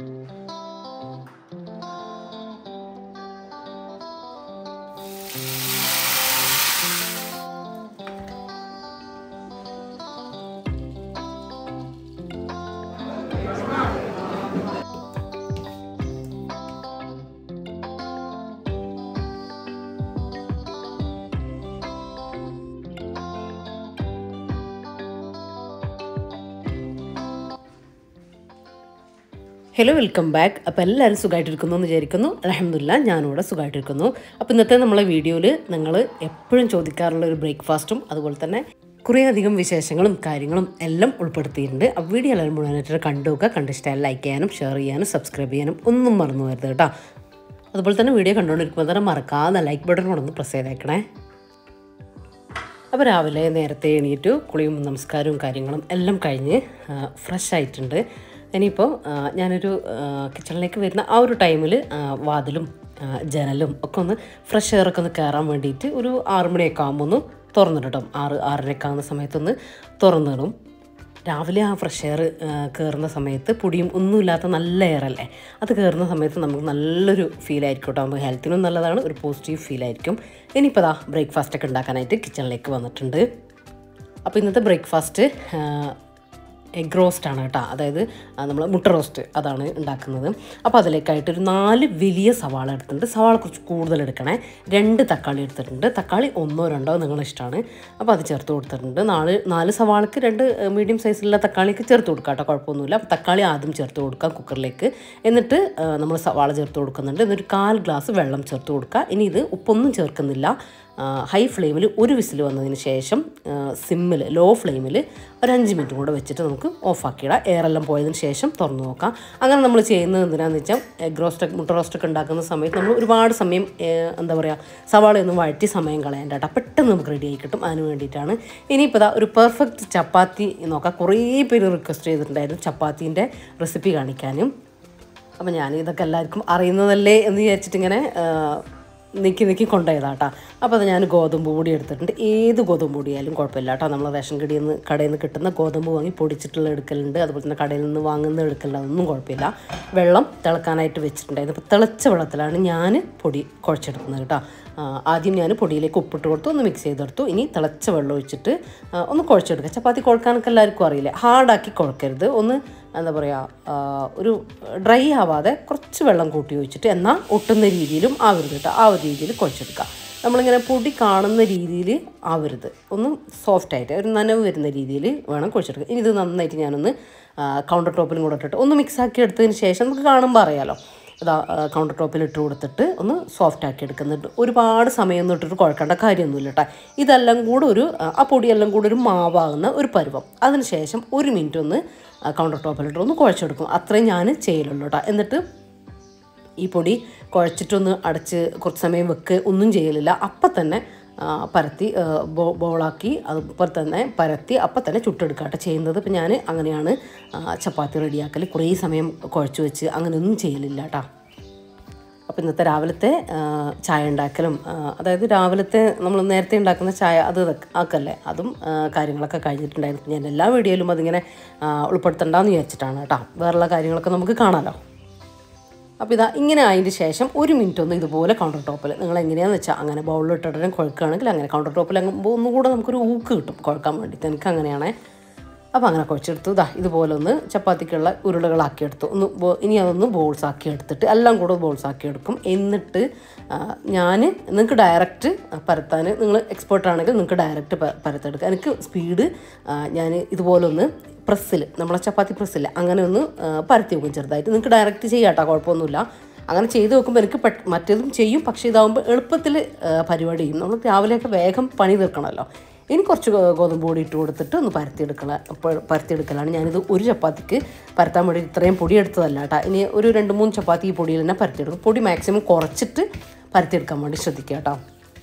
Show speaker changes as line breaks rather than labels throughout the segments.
hello welcome back അപ്പോൾ എല്ലാവരും സുഖമായിട്ടിരിക്കുന്നു എന്ന് വിചാരിക്കുന്നു അലഹമില്ല ഞാനിവിടെ സുഖമായിട്ടിരിക്കുന്നു അപ്പോൾ ഇന്നത്തെ നമ്മളെ വീഡിയോയിൽ നിങ്ങൾ എപ്പോഴും ചോദിക്കാറുള്ള ഒരു ബ്രേക്ക്ഫാസ്റ്റും അതുപോലെ തന്നെ കുറേയധികം വിശേഷങ്ങളും കാര്യങ്ങളും എല്ലാം ഉൾപ്പെടുത്തിയിട്ടുണ്ട് അപ്പോൾ വീഡിയോ എല്ലാവരും മുഴുവനായിട്ട് കണ്ടു നോക്കുക കണ്ടിഷ്ടമായി ലൈക്ക് ചെയ്യാനും ഷെയർ ചെയ്യാനും സബ്സ്ക്രൈബ് ചെയ്യാനും ഒന്നും മറന്നു പോകരുത് കേട്ടോ അതുപോലെ തന്നെ വീഡിയോ കണ്ടുകൊണ്ടിരിക്കുമ്പോൾ തന്നെ മറക്കാതെ ലൈക്ക് ബട്ടൺ കൊണ്ടൊന്ന് പ്രസ് ചെയ്തേക്കണേ അപ്പോൾ രാവിലെ നേരത്തെ എണീറ്റു കുളിയും നമസ്കാരവും കാര്യങ്ങളും എല്ലാം കഴിഞ്ഞ് ഫ്രഷ് ആയിട്ടുണ്ട് ഇനിയിപ്പോൾ ആ, ഞാനൊരു ആ, കിച്ചണിലേക്ക് വരുന്ന ആ ഒരു ടൈമിൽ വാതിലും ആ, ജനലും ഒക്കെ ഒന്ന് ഫ്രഷ് എയറൊക്കെ ഒന്ന് കയറാൻ വേണ്ടിയിട്ട് ഒരു ആറ് മണിയൊക്കെ ആകുമ്പോൾ ഒന്ന് തുറന്നിടും ആറ് ആറരയൊക്കെ ആകുന്ന സമയത്തൊന്ന് തുറന്നിടും രാവിലെ ആ ഫ്രഷ് എയർ കയറുന്ന സമയത്ത് പൊടിയും ഒന്നുമില്ലാത്ത നല്ല എയർ അല്ലേ അത് കയറുന്ന സമയത്ത് നമുക്ക് നല്ലൊരു ഫീൽ ആയിരിക്കും കേട്ടോ നമുക്ക് ഹെൽത്തിനും നല്ലതാണ് ഒരു പോസിറ്റീവ് ഫീൽ ആയിരിക്കും ഇനിയിപ്പോൾ ദാ ബ്രേക്ക്ഫാസ്റ്റ് ഒക്കെ ഉണ്ടാക്കാനായിട്ട് കിച്ചണിലേക്ക് വന്നിട്ടുണ്ട് അപ്പോൾ ഇന്നത്തെ ബ്രേക്ക്ഫാസ്റ്റ് എഗ് റോസ്റ്റ് ആണ് കേട്ടോ അതായത് നമ്മൾ മുട്ട റോസ്റ്റ് അതാണ് ഉണ്ടാക്കുന്നത് അപ്പോൾ അതിലേക്കായിട്ട് ഒരു നാല് വലിയ സവാള എടുത്തിട്ടുണ്ട് സവാള കുറച്ച് കൂടുതൽ എടുക്കണേ രണ്ട് തക്കാളി എടുത്തിട്ടുണ്ട് തക്കാളി ഒന്നോ രണ്ടോ നിങ്ങളുടെ ഇഷ്ടമാണ് അപ്പോൾ അത് ചേർത്ത് കൊടുത്തിട്ടുണ്ട് നാല് നാല് സവാളക്ക് രണ്ട് മീഡിയം സൈസിലുള്ള തക്കാളിക്ക് ചേർത്ത് കൊടുക്കാം കേട്ടോ കുഴപ്പമൊന്നുമില്ല അപ്പോൾ തക്കാളി ആദ്യം ചേർത്ത് കൊടുക്കാം കുക്കറിലേക്ക് എന്നിട്ട് നമ്മൾ സവാള ചേർത്ത് കൊടുക്കുന്നുണ്ട് എന്നിട്ട് കാൽ ഗ്ലാസ് വെള്ളം ചേർത്ത് കൊടുക്കുക ഇനി ഇത് ഉപ്പൊന്നും ചേർക്കുന്നില്ല ഹൈ ഫ്ലെയിമിൽ ഒരു വിസിൽ വന്നതിന് ശേഷം സിമ്മിൽ ലോ ഫ്ലെയിമിൽ ഒരു അഞ്ച് മിനിറ്റ് കൂടെ വെച്ചിട്ട് നമുക്ക് ഓഫാക്കിയിടാം എയറെല്ലാം പോയതിന് ശേഷം തുറന്ന് നോക്കാം അങ്ങനെ നമ്മൾ ചെയ്യുന്നത് എന്തിനാന്ന് വെച്ചാൽ എഗ് റോസ്റ്റൊക്കെ മുട്ട റോസ്റ്റൊക്കെ ഉണ്ടാക്കുന്ന സമയത്ത് നമ്മൾ ഒരുപാട് സമയം ഏഹ്, എന്താ പറയുക സവാളയൊന്നും വഴറ്റി സമയം കളയേണ്ട കേട്ടോ പെട്ടെന്ന് നമുക്ക് റെഡി ആയി കിട്ടും അതിന് വേണ്ടിയിട്ടാണ് ഇനിയിപ്പോൾ ഇതാ ഒരു പെർഫെക്റ്റ് ചപ്പാത്തി നോക്കാം കുറേ പേര് റിക്വസ്റ്റ് ചെയ്തിട്ടുണ്ടായിരുന്നു ചപ്പാത്തീൻ്റെ റെസിപ്പി കാണിക്കാനും അപ്പം ഞാൻ ഇതൊക്കെ എല്ലാവർക്കും അറിയുന്നതല്ലേ എന്ന് വിചാരിച്ചിട്ടിങ്ങനെ നീക്കി നീക്കി കൊണ്ടുപോയതാട്ടാ അപ്പോൾ അത് ഞാൻ ഗോതമ്പ് പൊടി എടുത്തിട്ടുണ്ട് ഏത് ഗോതമ്പ് പൊടിയായാലും കുഴപ്പമില്ല കേട്ടോ നമ്മൾ റേഷൻ കടയിൽ നിന്ന് കടയിൽ നിന്ന് കിട്ടുന്ന ഗോതമ്പ് വാങ്ങി പൊടിച്ചിട്ടുള്ള എടുക്കലുണ്ട് അതുപോലെ തന്നെ കടയിൽ നിന്ന് വാങ്ങുന്ന എടുക്കലുണ്ട് അതൊന്നും കുഴപ്പമില്ല വെള്ളം തിളക്കാനായിട്ട് വെച്ചിട്ടുണ്ടായിരുന്നു അപ്പോൾ തിളച്ച വെള്ളത്തിലാണ് ഞാൻ പൊടി കുഴച്ചെടുക്കുന്നത് കേട്ടോ ആ, ആദ്യം ഞാൻ പൊടിയിലേക്ക് ഉപ്പിട്ട് കൊടുത്തു ഒന്ന് മിക്സ് ചെയ്തെടുത്തു ഇനി തിളച്ച വെള്ളം ഒഴിച്ചിട്ട് ആ, ഒന്ന് കുഴച്ചെടുക്കുക ചപ്പാത്തി കുഴക്കാനൊക്കെ എല്ലാവർക്കും അറിയില്ല ഹാർഡാക്കി കുഴക്കരുത് ഒന്ന് എന്താ പറയുക ഒരു ഡ്രൈ ആവാതെ കുറച്ച് വെള്ളം കൂട്ടി ഒഴിച്ചിട്ട് എന്നാൽ ഒട്ടുന്ന രീതിയിലും ആവരുത് കേട്ടോ ആ ഒരു രീതിയിൽ കുഴച്ചെടുക്കുക നമ്മളിങ്ങനെ പൊടി കാണുന്ന രീതിയിൽ ആവരുത് ഒന്ന് സോഫ്റ്റായിട്ട് ഒരു നനവ് വരുന്ന രീതിയിൽ വേണം കുഴച്ചെടുക്കുക ഇനി ഇത് നന്നായിട്ട് ഞാനൊന്ന് കൗണ്ടർ ടോപ്പിലും കൂടെ ഇട്ടിട്ട് ഒന്ന് മിക്സ് ആക്കി എടുത്തതിന് ശേഷം നമുക്ക് കാണുമ്പോൾ അറിയാലോ ഇതാ കൗണ്ടർ ടോപ്പിൽ ഇട്ട് കൊടുത്തിട്ട് ഒന്ന് സോഫ്റ്റ് ആക്കി എടുക്കുന്നുണ്ട് ഒരുപാട് സമയമൊന്നും ഇട്ടിട്ട് കുഴക്കേണ്ട കാര്യമൊന്നുമില്ല കേട്ടോ ഇതെല്ലാം കൂടെ ഒരു ആ, ആ പൊടിയെല്ലാം കൂടെ ഒരു മാവാകുന്ന ഒരു പരുവം അതിനുശേഷം ഒരു മിനിറ്റ് ഒന്ന് കൗണ്ടർ ടോപ്പിലിട്ട് ഒന്ന് കുഴച്ചെടുക്കും അത്രയും ഞാൻ ചെയ്യലുള്ളൂ കേട്ടോ എന്നിട്ട് ഈ പൊടി കുഴച്ചിട്ടൊന്ന് അടച്ച് കുറച്ച് സമയം വെക്ക് ഒന്നും ചെയ്യലില്ല അപ്പം തന്നെ ആ, പരത്തി ആ, ബോ ബോളാക്കി അതുപോലെ തന്നെ പരത്തി അപ്പം തന്നെ ചുട്ടെടുക്കാട്ടെ ചെയ്യുന്നത് ഇപ്പം ഞാൻ അങ്ങനെയാണ് ആ, ചപ്പാത്തി റെഡിയാക്കൽ കുറേ സമയം കുഴച്ച് വെച്ച് അങ്ങനെയൊന്നും ചെയ്യലില്ല കേട്ടോ അപ്പോൾ ഇന്നത്തെ രാവിലത്തെ ആ, ചായ ഉണ്ടാക്കലും ആ, അതായത് രാവിലത്തെ നമ്മൾ നേരത്തെ ഉണ്ടാക്കുന്ന ചായ അത് ഇതൊക്കെ ആക്കല്ലേ അതും ആ, കാര്യങ്ങളൊക്കെ കഴിഞ്ഞിട്ടുണ്ടായിരുന്നു ഞാൻ എല്ലാ വീഡിയോയിലും അതിങ്ങനെ ആ, ഉൾപ്പെടുത്തണ്ടെന്ന് വിചാരിച്ചിട്ടാണ് കേട്ടോ വേറെയുള്ള കാര്യങ്ങളൊക്കെ നമുക്ക് കാണാമല്ലോ അപ്പോൾ ഇതാ ഇങ്ങനെ ആയതിന് ശേഷം ഒരു മിനിറ്റ് ഒന്ന് ഇതുപോലെ കൗണ്ടർ ടോപ്പിൽ നിങ്ങൾ എങ്ങനെയാണെന്ന് വെച്ചാൽ അങ്ങനെ ബൗളിൽ ഇട്ടിട്ട് കുഴക്കുകയാണെങ്കിൽ അങ്ങനെ കൗണ്ടർ ടോപ്പിൽ ആകുമ്പോൾ ഒന്നുകൂടെ നമുക്കൊരു ഊക്ക് കിട്ടും കുഴക്കാൻ വേണ്ടിയിട്ട് എനിക്ക് അങ്ങനെയാണ് അപ്പോൾ അങ്ങനെ കുഴച്ചെടുത്തു ഇതാ ഇതുപോലെ ഒന്ന് ചപ്പാത്തിക്കുള്ള ഉരുളകളാക്കി എടുത്തു ഒന്ന് ബോ- ഇനി അതൊന്ന് ബോൾസ് ആക്കി എടുത്തിട്ട് എല്ലാം കൂടെ ബോൾസ് ആക്കി എടുക്കും എന്നിട്ട് ഞാൻ നിങ്ങൾക്ക് ഡയറക്റ്റ് പരത്താൻ നിങ്ങൾ എക്സ്പേർട്ട് ആണെങ്കിൽ നിങ്ങൾക്ക് ഡയറക്റ്റ് പരത്തെടുക്കുക എനിക്ക് സ്പീഡ് ഞാൻ ഇതുപോലെ ഒന്ന് പ്രസ്സിൽ നമ്മളെ ചപ്പാത്തി പ്രസ്സിൽ അങ്ങനെ ഒന്ന് ആ, പരത്തി വെക്കും ചെറുതായിട്ട് നിങ്ങൾക്ക് ഡയറക്റ്റ് ചെയ്യാം കേട്ടോ കുഴപ്പമൊന്നുമില്ല അങ്ങനെ ചെയ്ത് വെക്കുമ്പോൾ എനിക്ക് പെട്ട് മറ്റേതും ചെയ്യും പക്ഷേ ഇതാകുമ്പോൾ എളുപ്പത്തിൽ പരിപാടി ചെയ്യും നമ്മൾ രാവിലെയൊക്കെ വേഗം പണി തീർക്കണമല്ലോ ഇനി കുറച്ച് ഗോ- ഗോതമ്പ് പൊടി ഇട്ട് കൊടുത്തിട്ട് ഒന്ന് പരത്തിയെടുക്കല അപ്പോൾ പരത്തിയെടുക്കലാണ് ഞാനിത് ഒരു ചപ്പാത്തിക്ക് പരത്താൻ വേണ്ടി ഇത്രയും പൊടി എടുത്തതല്ല കേട്ടോ ഇനി ഒരു രണ്ട് മൂന്ന് ചപ്പാത്തി ഈ പൊടിയിൽ തന്നെ പരത്തിയെടുക്കും പൊടി മാക്സിമം കുറച്ചിട്ട് പരത്തിയെടുക്കാൻ വേണ്ടി ശ്രദ്ധിക്കുക കേട്ടോ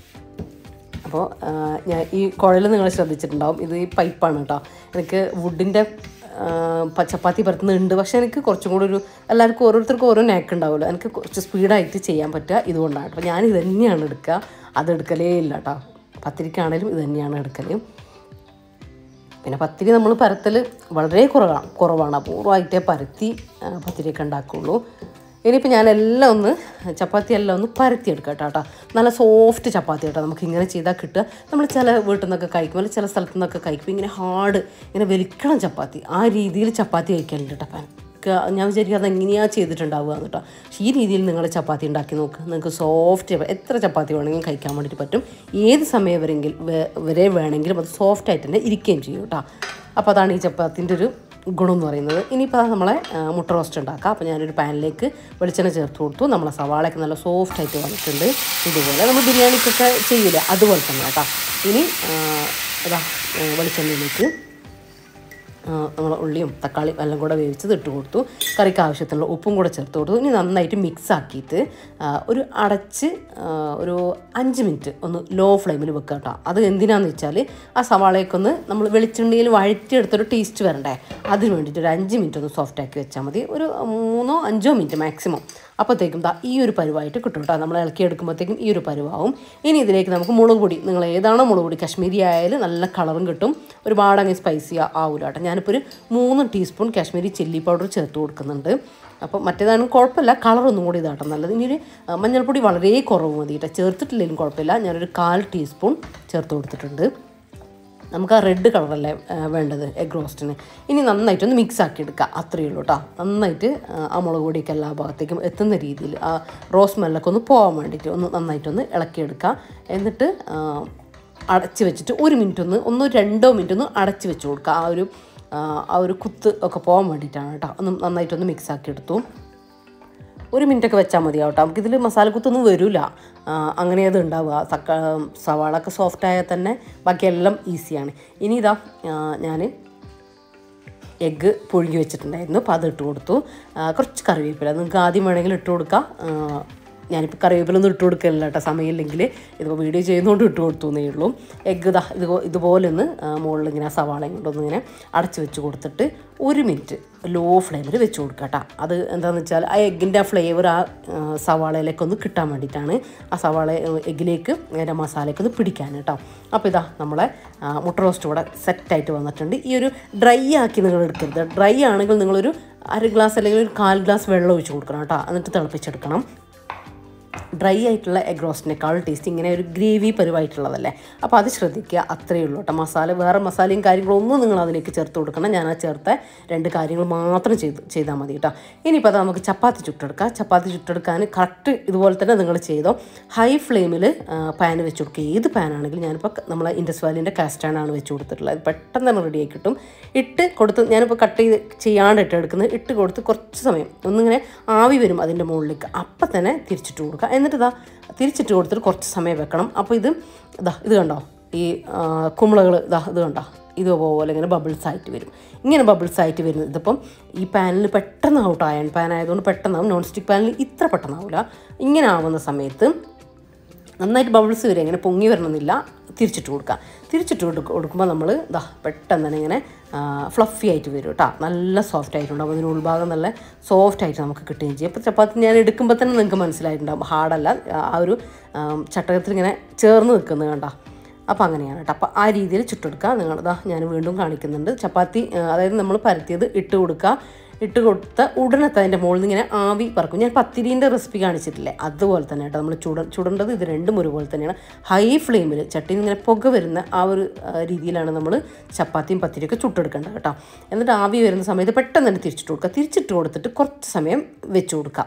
അപ്പോൾ ഞാൻ ഈ കുഴൽ നിങ്ങൾ ശ്രദ്ധിച്ചിട്ടുണ്ടാവും ഇത് ഈ പൈപ്പാണ് കേട്ടോ എനിക്ക് വുഡിൻ്റെ ചപ്പാത്തി പരത്തുന്നുണ്ട് പക്ഷേ എനിക്ക് കുറച്ചും കൂടി ഒരു എല്ലാവർക്കും ഓരോരുത്തർക്കും ഓരോ നാക്ക് ഉണ്ടാവുമല്ലോ എനിക്ക് കുറച്ച് സ്പീഡായിട്ട് ചെയ്യാൻ പറ്റുക ഇതുകൊണ്ടാണ് അപ്പോൾ ഞാൻ ഇത് തന്നെയാണ് എടുക്കുക അത് എടുക്കലേ ഇല്ല കേട്ടോ പത്തിരിക്കാണേലും ഇത് തന്നെയാണ് എടുക്കൽ പിന്നെ പത്തിരി നമ്മൾ പരത്തൽ വളരെ കുറവാണ് കുറവാണ് അപൂർവമായിട്ടേ പരത്തി ആ, പത്തിരിയൊക്കെ ഉണ്ടാക്കുള്ളൂ ഇനിയിപ്പോൾ ഞാൻ എല്ലാം ഒന്ന് ചപ്പാത്തി എല്ലാം ഒന്ന് പരത്തിയെടുക്കാം കേട്ടോ കേട്ടോ നല്ല സോഫ്റ്റ് ചപ്പാത്തി കേട്ടോ നമുക്ക് ഇങ്ങനെ ചെയ്താൽ കിട്ടുക നമ്മൾ ചില വീട്ടിൽ നിന്നൊക്കെ കഴിക്കും അല്ലെങ്കിൽ ചില സ്ഥലത്തു നിന്നൊക്കെ കഴിക്കും ഇങ്ങനെ ഹാർഡ് ഇങ്ങനെ വലിക്കണം ചപ്പാത്തി ആ രീതിയിൽ ചപ്പാത്തി കഴിക്കാനുണ്ട് കേട്ടോ അപ്പം എനിക്ക് ഞാൻ വിചാരിക്കും അത് എങ്ങനെയാണ് ചെയ്തിട്ടുണ്ടാവുക എന്ന് കേട്ടോ പക്ഷേ ഈ രീതിയിൽ നിങ്ങൾ ചപ്പാത്തി ഉണ്ടാക്കി നോക്കുക നിങ്ങൾക്ക് സോഫ്റ്റ് എത്ര ചപ്പാത്തി വേണമെങ്കിലും കഴിക്കാൻ വേണ്ടിയിട്ട് പറ്റും ഏത് സമയം വരെങ്കിൽ വേ- വരെ വേണമെങ്കിലും അത് സോഫ്റ്റ് ആയിട്ട് തന്നെ ഇരിക്കുകയും ചെയ്യും കേട്ടോ അപ്പോൾ അതാണ് ഈ ചപ്പാത്തിൻ്റെ ഒരു ഗുണം എന്ന് പറയുന്നത് ഇനിയിപ്പോൾ നമ്മളെ ആ, മുട്ട റോസ്റ്റ് ഉണ്ടാക്കാം അപ്പോൾ ഞാനൊരു പാനിലേക്ക് വെളിച്ചെണ്ണ ചേർത്ത് കൊടുത്തു നമ്മളെ സവാളയൊക്കെ നല്ല സോഫ്റ്റ് ആയിട്ട് വന്നിട്ടുണ്ട് ഇതുപോലെ നമ്മൾ ബിരിയാണിക്കൊക്കെ ചെയ്യില്ല അതുപോലെ തന്നെ കേട്ടോ ഇനി ആ, ഇതാ ആ, വെളിച്ചെണ്ണയിലേക്ക് നമ്മൾ ഉള്ളിയും തക്കാളിയും എല്ലാം കൂടെ വേവിച്ചത് ഇട്ട് കൊടുത്തു കറിക്ക് ആവശ്യത്തിനുള്ള ഉപ്പും കൂടെ ചേർത്ത് കൊടുത്തു ഇനി നന്നായിട്ട് മിക്സ് ആക്കിയിട്ട് ആ, ഒരു അടച്ച് ആ, ഒരു അഞ്ച് മിനിറ്റ് ഒന്ന് ലോ ഫ്ലെയിമിൽ വെക്കുക കേട്ടോ അത് എന്തിനാന്ന് വെച്ചാൽ ആ സവാളയൊക്കെ ഒന്ന് നമ്മൾ വെളിച്ചെണ്ണയിൽ വഴറ്റിയെടുത്തൊരു ടേസ്റ്റ് വരണ്ടേ അതിന് വേണ്ടിയിട്ട് ഒരു അഞ്ച് മിനിറ്റ് ഒന്ന് സോഫ്റ്റ് ആക്കി വെച്ചാൽ മതി ഒരു മൂന്നോ അഞ്ചോ മിനിറ്റ് മാക്സിമം അപ്പോഴത്തേക്കും ദാ ഈ ഒരു പരുവായിട്ട് കിട്ടും കേട്ടോ നമ്മൾ ഇളക്കി എടുക്കുമ്പോഴത്തേക്കും ഈ ഒരു പരുവാവും ഇനി ഇതിലേക്ക് നമുക്ക് മുളക് പൊടി നിങ്ങൾ ഏതാണോ മുളക് പൊടി കാശ്മീരി ആയാലും നല്ല കളറും കിട്ടും ഒരുപാട് അങ്ങ് സ്പൈസി ആവില്ല കേട്ടോ ഞാനിപ്പോൾ ഒരു മൂന്ന് ടീസ്പൂൺ കാശ്മീരി ചില്ലി പൗഡർ ചേർത്ത് കൊടുക്കുന്നുണ്ട് അപ്പോൾ മറ്റേതാണ് കുഴപ്പമില്ല കളറൊന്നും കൂടി ഇതാട്ടോ നല്ലത് ഇനി ഒരു ആ, മഞ്ഞൾപ്പൊടി വളരെ കുറവ് മതി കേട്ടോ ചേർത്തിട്ടില്ലെങ്കിലും കുഴപ്പമില്ല ഞാനൊരു കാൽ ടീസ്പൂൺ ചേർത്ത് കൊടുത്തിട്ടുണ്ട് നമുക്ക് ആ റെഡ് കളറല്ലേ ആ, വേണ്ടത് എഗ് റോസ്റ്റിന് ഇനി നന്നായിട്ടൊന്ന് മിക്സ് ആക്കി എടുക്കുക അത്രയേ ഉള്ളൂ കേട്ടോ നന്നായിട്ട് ആ, ആ മുളക് പൊടിയൊക്കെ എല്ലാ ഭാഗത്തേക്കും എത്തുന്ന രീതിയിൽ ആ റോസ് സ്മെല്ലൊക്കെ ഒന്ന് പോകാൻ വേണ്ടിയിട്ട് ഒന്ന് നന്നായിട്ടൊന്ന് ഇളക്കിയെടുക്കുക എന്നിട്ട് ആ, അടച്ച് വെച്ചിട്ട് ഒരു മിനിറ്റ് ഒന്ന് ഒന്നോ രണ്ടോ മിനിറ്റ് ഒന്ന് അടച്ച് വെച്ച് കൊടുക്കുക ആ ഒരു ആ, ആ ഒരു കുത്ത് ഒക്കെ പോകാൻ വേണ്ടിയിട്ടാണ് കേട്ടോ ഒന്ന് നന്നായിട്ടൊന്ന് മിക്സ് ആക്കി എടുത്തു ഒരു മിനിറ്റൊക്കെ വെച്ചാൽ മതിയാവും കേട്ടോ നമുക്കിതിൽ മസാലക്കുത്തൊന്നും വരില്ല അങ്ങനെ അത് ഉണ്ടാവുക തക്ക സവാള ഒക്കെ സോഫ്റ്റ് ആയാൽ തന്നെ ബാക്കിയെല്ലാം ഈസിയാണ് ഇനി ഇതാ ഞാൻ എഗ്ഗ് പുഴുങ്ങി വെച്ചിട്ടുണ്ടായിരുന്നു അപ്പോൾ അത് ഇട്ട് കൊടുത്തു ആ, കുറച്ച് കറിവേപ്പില നിങ്ങൾക്ക് ആദ്യം വേണമെങ്കിൽ ഇട്ട് കൊടുക്കാം ആ, ഞാനിപ്പോൾ കറിവേപ്പിലൊന്നും ഇട്ട് കൊടുക്കില്ല കേട്ടോ സമയമില്ലെങ്കിൽ ഇതിപ്പോൾ വീഡിയോ ചെയ്യുന്നതുകൊണ്ട് ഇട്ട് കൊടുത്തു എന്നേ ഉള്ളൂ എഗ്ഗ് ഇതാ ഇത് ഇതുപോലെ ഒന്ന് മുകളിൽ ഇങ്ങനെ ആ സവാളയും കൊണ്ടൊന്ന് ഇങ്ങനെ അടച്ച് വെച്ച് കൊടുത്തിട്ട് ഒരു മിനിറ്റ് ലോ ഫ്ലെയിമിൽ വെച്ച് കൊടുക്കുക കേട്ടോ അത് എന്താണെന്ന് വെച്ചാൽ ആ എഗ്ഗിൻ്റെ ആ ഫ്ലേവർ ആ ആ, സവാളയിലേക്ക് ഒന്ന് കിട്ടാൻ വേണ്ടിയിട്ടാണ് ആ സവാള എഗ്ഗിലേക്ക് അതിൻ്റെ മസാലയ്ക്ക് ഒന്ന് പിടിക്കാൻ കേട്ടോ അപ്പോൾ ഇതാ നമ്മളെ ആ, മുട്ട റോസ്റ്റ് ഇവിടെ സെറ്റായിട്ട് വന്നിട്ടുണ്ട് ഈ ഒരു ഡ്രൈ ആക്കി നിങ്ങൾ എടുക്കരുത് ഡ്രൈ ആണെങ്കിൽ നിങ്ങളൊരു അര ഗ്ലാസ് അല്ലെങ്കിൽ ഒരു കാൽ ഗ്ലാസ് വെള്ളം ഒഴിച്ച് കൊടുക്കണം കേട്ടോ എന്നിട്ട് തിളപ്പിച്ചെടുക്കണം ഡ്രൈ ആയിട്ടുള്ള എഗ് റോസ്റ്റിനേക്കാൾ ടേസ്റ്റ് ഇങ്ങനെ ഒരു ഗ്രേവി പരുവായിട്ടുള്ളതല്ലേ അപ്പോൾ അത് ശ്രദ്ധിക്കുക അത്രയേ ഉള്ളൂ കേട്ടോ മസാല വേറെ മസാലയും കാര്യങ്ങളൊന്നും നിങ്ങൾ അതിലേക്ക് ചേർത്ത് കൊടുക്കണം ഞാൻ ആ ചേർത്ത രണ്ട് കാര്യങ്ങൾ മാത്രം ചെയ്ത് ചെയ്താൽ മതി കേട്ടോ ഇനിയിപ്പോൾ അത് നമുക്ക് ചപ്പാത്തി ചുട്ടെടുക്കാം ചപ്പാത്തി ചുട്ടെടുക്കാൻ കറക്റ്റ് ഇതുപോലെ തന്നെ നിങ്ങൾ ചെയ്തോ ഹൈ ഫ്ലെയിമിൽ പാൻ വെച്ച് കൊടുക്കുക ഏത് പാനാണെങ്കിലും ഞാനിപ്പോൾ നമ്മളെ ഇൻഡസ് വാലിൻ്റെ കാസ്റ്റാണ് വെച്ച് കൊടുത്തിട്ടുള്ളത് അത് പെട്ടെന്ന് തന്നെ റെഡി ആയി കിട്ടും ഇട്ട് കൊടുത്ത് ഞാനിപ്പോൾ കട്ട് ചെയ്ത് ചെയ്യാണ്ട് ഇട്ട് എടുക്കുന്നത് ഇട്ട് കൊടുത്ത് കുറച്ച് സമയം ഒന്നിങ്ങനെ ആവി വരും അതിൻ്റെ മുകളിലേക്ക് അപ്പം തന്നെ തിരിച്ചിട്ട് കൊടുക്കുക എന്നിട്ട് ഇതാ തിരിച്ചിട്ട് കൊടുത്തിട്ട് കുറച്ച് സമയം വെക്കണം അപ്പോൾ ഇത് ഇതാ ഇത് കണ്ടോ ഈ കുമ്പളകൾ ഇതാ ഇത് കണ്ടോ ഇതുപോലെ ഇങ്ങനെ ബബിൾസ് ആയിട്ട് വരും ഇങ്ങനെ ബബിൾസ് ആയിട്ട് വരുന്നത് ഇതിപ്പം ഈ പാനിൽ പെട്ടെന്ന് ഔട്ട് അയൺ പാൻ ആയതുകൊണ്ട് പെട്ടെന്നാവും നോൺ സ്റ്റിക്ക് പാനിൽ ഇത്ര പെട്ടെന്നാവില്ല ഇങ്ങനെ ആവുന്ന സമയത്ത് നന്നായിട്ട് ബബിൾസ് വരും ഇങ്ങനെ പൊങ്ങി വരണമെന്നില്ല തിരിച്ചിട്ട് കൊടുക്കുക തിരിച്ചിട്ട് കൊടുക്ക കൊടുക്കുമ്പോൾ നമ്മൾ ഇതാ പെട്ടെന്ന് തന്നെ ഇങ്ങനെ ഫ്ലഫി ആയിട്ട് വരും കേട്ടോ നല്ല സോഫ്റ്റ് ആയിട്ടുണ്ടാവും അതിന് ഉൾഭാഗം നല്ല സോഫ്റ്റ് ആയിട്ട് നമുക്ക് കിട്ടുകയും ചെയ്യും അപ്പോൾ ചപ്പാത്തി ഞാൻ എടുക്കുമ്പോൾ തന്നെ നിങ്ങൾക്ക് മനസ്സിലായിട്ടുണ്ടാവും ഹാർഡല്ല ആ ഒരു ചട്ടകത്തിൽ ഇങ്ങനെ ചേർന്ന് നിൽക്കുന്നത് കണ്ടോ അപ്പോൾ അങ്ങനെയാണ് കേട്ടോ അപ്പോൾ ആ രീതിയിൽ ചുട്ടെടുക്കുക നിങ്ങൾ ഇതാ ഞാൻ വീണ്ടും കാണിക്കുന്നുണ്ട് ചപ്പാത്തി ആ, അതായത് നമ്മൾ പരത്തിയത് ഇട്ട് കൊടുക്കുക ഇട്ട് കൊടുത്ത ഉടനെ തന്നെ അതിൻ്റെ മുകളിൽ നിന്ന് ഇങ്ങനെ ആവി പറക്കും ഞാൻ പത്തിരീൻ്റെ റെസിപ്പി കാണിച്ചിട്ടില്ലേ അതുപോലെ തന്നെ കേട്ടോ നമ്മൾ ചുട ചുടേണ്ടത് ഇത് രണ്ടും ഒരുപോലെ തന്നെയാണ് ഹൈ ഫ്ലെയിമിൽ ചട്ടിയിൽ നിന്ന് ഇങ്ങനെ പുക വരുന്ന ആ ഒരു ആ, രീതിയിലാണ് നമ്മൾ ചപ്പാത്തിയും പത്തിരിയൊക്കെ ചുട്ടെടുക്കേണ്ടത് കേട്ടോ എന്നിട്ട് ആവി വരുന്ന സമയത്ത് പെട്ടെന്ന് തന്നെ തിരിച്ചിട്ട് കൊടുക്കുക തിരിച്ചിട്ട് കൊടുത്തിട്ട് കുറച്ച് സമയം വെച്ച് കൊടുക്കുക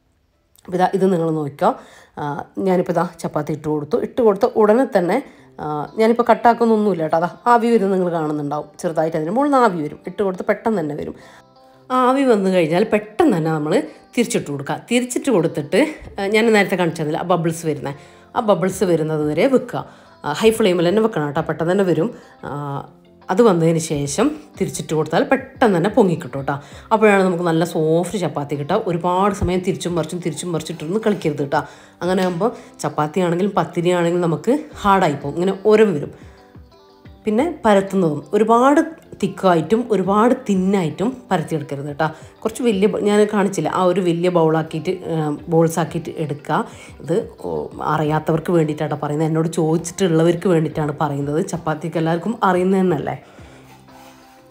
അപ്പോൾ ഇതാ ഇത് നിങ്ങൾ നോക്കിക്കോ ആ, ഞാനിപ്പോൾ ഇതാ ചപ്പാത്തി ഇട്ട് കൊടുത്തു ഇട്ട് കൊടുത്ത ഉടനെ തന്നെ ആ, ഞാനിപ്പോൾ കട്ടാക്കുന്നൊന്നുമില്ല കേട്ടോ അതാ ആവി വരുന്നത് നിങ്ങൾ കാണുന്നുണ്ടാവും ചെറുതായിട്ട് അതിന് മുകളിൽ നിന്ന് ആവി വരും ഇട്ട് കൊടുത്ത് പെട്ടെന്ന് തന്നെ വരും ആവി വന്നു കഴിഞ്ഞാൽ പെട്ടെന്ന് തന്നെ നമ്മൾ തിരിച്ചിട്ട് കൊടുക്കുക തിരിച്ചിട്ട് കൊടുത്തിട്ട് ആ, ഞാൻ നേരത്തെ കാണിച്ചതില്ല ആ ബബിൾസ് വരുന്നത് ആ ബബിൾസ് വരുന്നത് വരെ വെക്കുക ആ, ഹൈ ഫ്ലെയിമിൽ തന്നെ വെക്കണം കേട്ടോ പെട്ടെന്ന് തന്നെ വരും ആ, അത് വന്നതിന് ശേഷം തിരിച്ചിട്ട് കൊടുത്താൽ പെട്ടെന്ന് തന്നെ പൊങ്ങിക്കിട്ടും കേട്ടോ അപ്പോഴാണ് നമുക്ക് നല്ല സോഫ്റ്റ് ചപ്പാത്തി കിട്ടുക ഒരുപാട് സമയം തിരിച്ചും മറിച്ചും തിരിച്ചും മറിച്ചിട്ടൊന്നും കളിക്കരുത് കേട്ടോ അങ്ങനെ ആകുമ്പോൾ ചപ്പാത്തി ആണെങ്കിലും പത്തിരി ആണെങ്കിലും നമുക്ക് ഹാർഡായി പോകും ഇങ്ങനെ ഓരം വരും പിന്നെ പരത്തുന്നതും ഒരുപാട് തിക്കായിട്ടും ഒരുപാട് തിന്നായിട്ടും പരത്തിയെടുക്കരുത് കേട്ടോ കുറച്ച് വലിയ ബ- ഞാൻ കാണിച്ചില്ല ആ ഒരു വലിയ ബൗളാക്കിയിട്ട് ബോൾസ് ആക്കിയിട്ട് എടുക്കുക ഇത് ഓ, അറിയാത്തവർക്ക് വേണ്ടിയിട്ടാണ് പറയുന്നത് എന്നോട് ചോദിച്ചിട്ടുള്ളവർക്ക് വേണ്ടിയിട്ടാണ് പറയുന്നത് ചപ്പാത്തിക്ക് എല്ലാവർക്കും അറിയുന്നതെന്നല്ലേ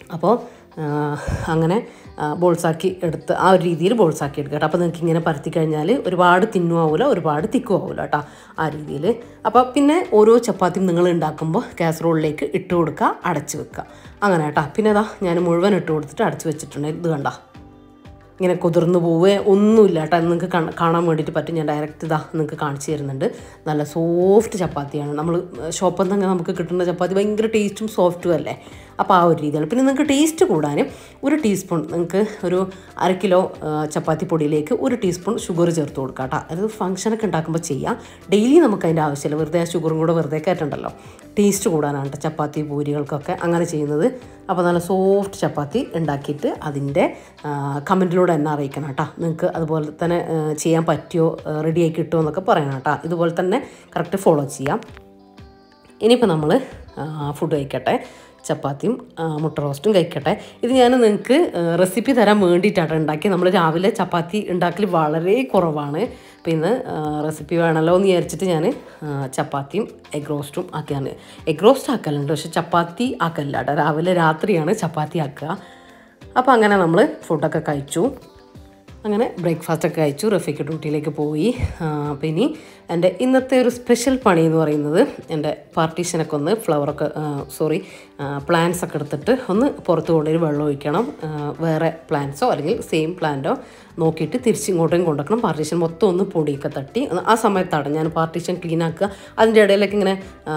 അപ്പോൾ അങ്ങനെ ബോൾസാക്കി എടുത്ത് ആ ഒരു രീതിയിൽ ബോൾസാക്കി എടുക്കുക കേട്ടോ അപ്പോൾ നിങ്ങൾക്ക് ഇങ്ങനെ പരത്തി കഴിഞ്ഞാൽ ഒരുപാട് തിന്നും ആവില്ല ഒരുപാട് തിക്കും ആവില്ല കേട്ടോ ആ രീതിയിൽ അപ്പോൾ പിന്നെ ഓരോ ചപ്പാത്തിയും നിങ്ങൾ ഉണ്ടാക്കുമ്പോൾ കാസറോളിലേക്ക് ഇട്ട് കൊടുക്കുക അടച്ച് വെക്കുക അങ്ങനെ കേട്ടോ പിന്നെ അതാ ഞാൻ മുഴുവൻ ഇട്ട് കൊടുത്തിട്ട് അടച്ച് വെച്ചിട്ടുണ്ട് ഇത് കണ്ട ഇങ്ങനെ കുതിർന്നു പോവേ ഒന്നുമില്ല കേട്ടോ നിങ്ങൾക്ക് കാണ- കാണാൻ വേണ്ടിയിട്ട് പറ്റും ഞാൻ ഡയറക്റ്റ് ഇതാ നിങ്ങൾക്ക് കാണിച്ചു തരുന്നുണ്ട് നല്ല സോഫ്റ്റ് ചപ്പാത്തിയാണ് നമ്മൾ ഷോപ്പിൽ നിന്ന് നമുക്ക് കിട്ടുന്ന ചപ്പാത്തി ഭയങ്കര ടേസ്റ്റും സോഫ്റ്റും അല്ലേ അപ്പോൾ ആ ഒരു രീതിയാണ് പിന്നെ നിങ്ങൾക്ക് ടേസ്റ്റ് കൂടാൻ ഒരു ടീസ്പൂൺ നിങ്ങൾക്ക് ഒരു അര കിലോ ആ, ചപ്പാത്തി പൊടിയിലേക്ക് ഒരു ടീസ്പൂൺ ഷുഗർ ചേർത്ത് കൊടുക്കുക കേട്ടോ അത് ഫംഗ്ഷനൊക്കെ ഉണ്ടാക്കുമ്പോൾ ചെയ്യാം ഡെയിലി നമുക്ക് അതിൻ്റെ ആവശ്യമില്ല വെറുതെ ആ ഷുഗറും കൂടെ വെറുതെ കയറ്റണ്ടല്ലോ ടേസ്റ്റ് കൂടാനാണ് ട്ടോ ചപ്പാത്തി പൂരികൾക്കൊക്കെ അങ്ങനെ ചെയ്യുന്നത് അപ്പോൾ നല്ല സോഫ്റ്റ് ചപ്പാത്തി ഉണ്ടാക്കിയിട്ട് അതിൻ്റെ കമൻറ്റിലൂടെ എന്നെ അറിയിക്കണം കേട്ടോ നിങ്ങൾക്ക് അതുപോലെ തന്നെ ആ, ചെയ്യാൻ പറ്റുമോ റെഡിയായി കിട്ടുമോ എന്നൊക്കെ പറയണം കേട്ടോ ഇതുപോലെ തന്നെ കറക്റ്റ് ഫോളോ ചെയ്യാം ഇനിയിപ്പോൾ നമ്മൾ ഫുഡ് കഴിക്കട്ടെ ചപ്പാത്തിയും ആ, മുട്ട റോസ്റ്റും കഴിക്കട്ടെ ഇത് ഞാൻ നിങ്ങൾക്ക് റെസിപ്പി തരാൻ വേണ്ടിയിട്ടാണ് ഉണ്ടാക്കി നമ്മൾ രാവിലെ ചപ്പാത്തി ഉണ്ടാക്കൽ വളരെ കുറവാണ് അപ്പോൾ ഇന്ന് റെസിപ്പി വേണമല്ലോ എന്ന് വിചാരിച്ചിട്ട് ഞാൻ ചപ്പാത്തിയും എഗ് റോസ്റ്റും ആക്കിയാണ് എഗ് റോസ്റ്റ് ആക്കലുണ്ട് പക്ഷെ ചപ്പാത്തി ആക്കലില്ല കേട്ടോ രാവിലെ രാത്രിയാണ് ചപ്പാത്തി ആക്കുക അപ്പോൾ അങ്ങനെ നമ്മൾ ഫുഡൊക്കെ കഴിച്ചു അങ്ങനെ ബ്രേക്ക്ഫാസ്റ്റ് ഒക്കെ കഴിച്ചു റഫീക്ക് ഡ്യൂട്ടിയിലേക്ക് പോയി ആ, അപ്പോൾ ഇനി എൻ്റെ ഇന്നത്തെ ഒരു സ്പെഷ്യൽ പണി എന്ന് പറയുന്നത് എൻ്റെ പാർട്ടീഷനൊക്കെ ഒന്ന് ഫ്ലവറൊക്കെ സോറി പ്ലാന്റ്സ് ഒക്കെ എടുത്തിട്ട് ഒന്ന് പുറത്ത് കൊണ്ടുപോയി വെള്ളം ഒഴിക്കണം ആ, വേറെ പ്ലാന്റ്സോ അല്ലെങ്കിൽ സെയിം പ്ലാന്റോ നോക്കിയിട്ട് തിരിച്ചിങ്ങോട്ടും കൊണ്ടുവക്കണം പാർട്ടീഷൻ മൊത്തം ഒന്ന് പൊടിയൊക്കെ തട്ടി ആ സമയത്താണ് ഞാൻ പാർട്ടീഷൻ ക്ലീൻ ആക്കുക അതിൻ്റെ ഇടയിലൊക്കെ ഇങ്ങനെ ആ,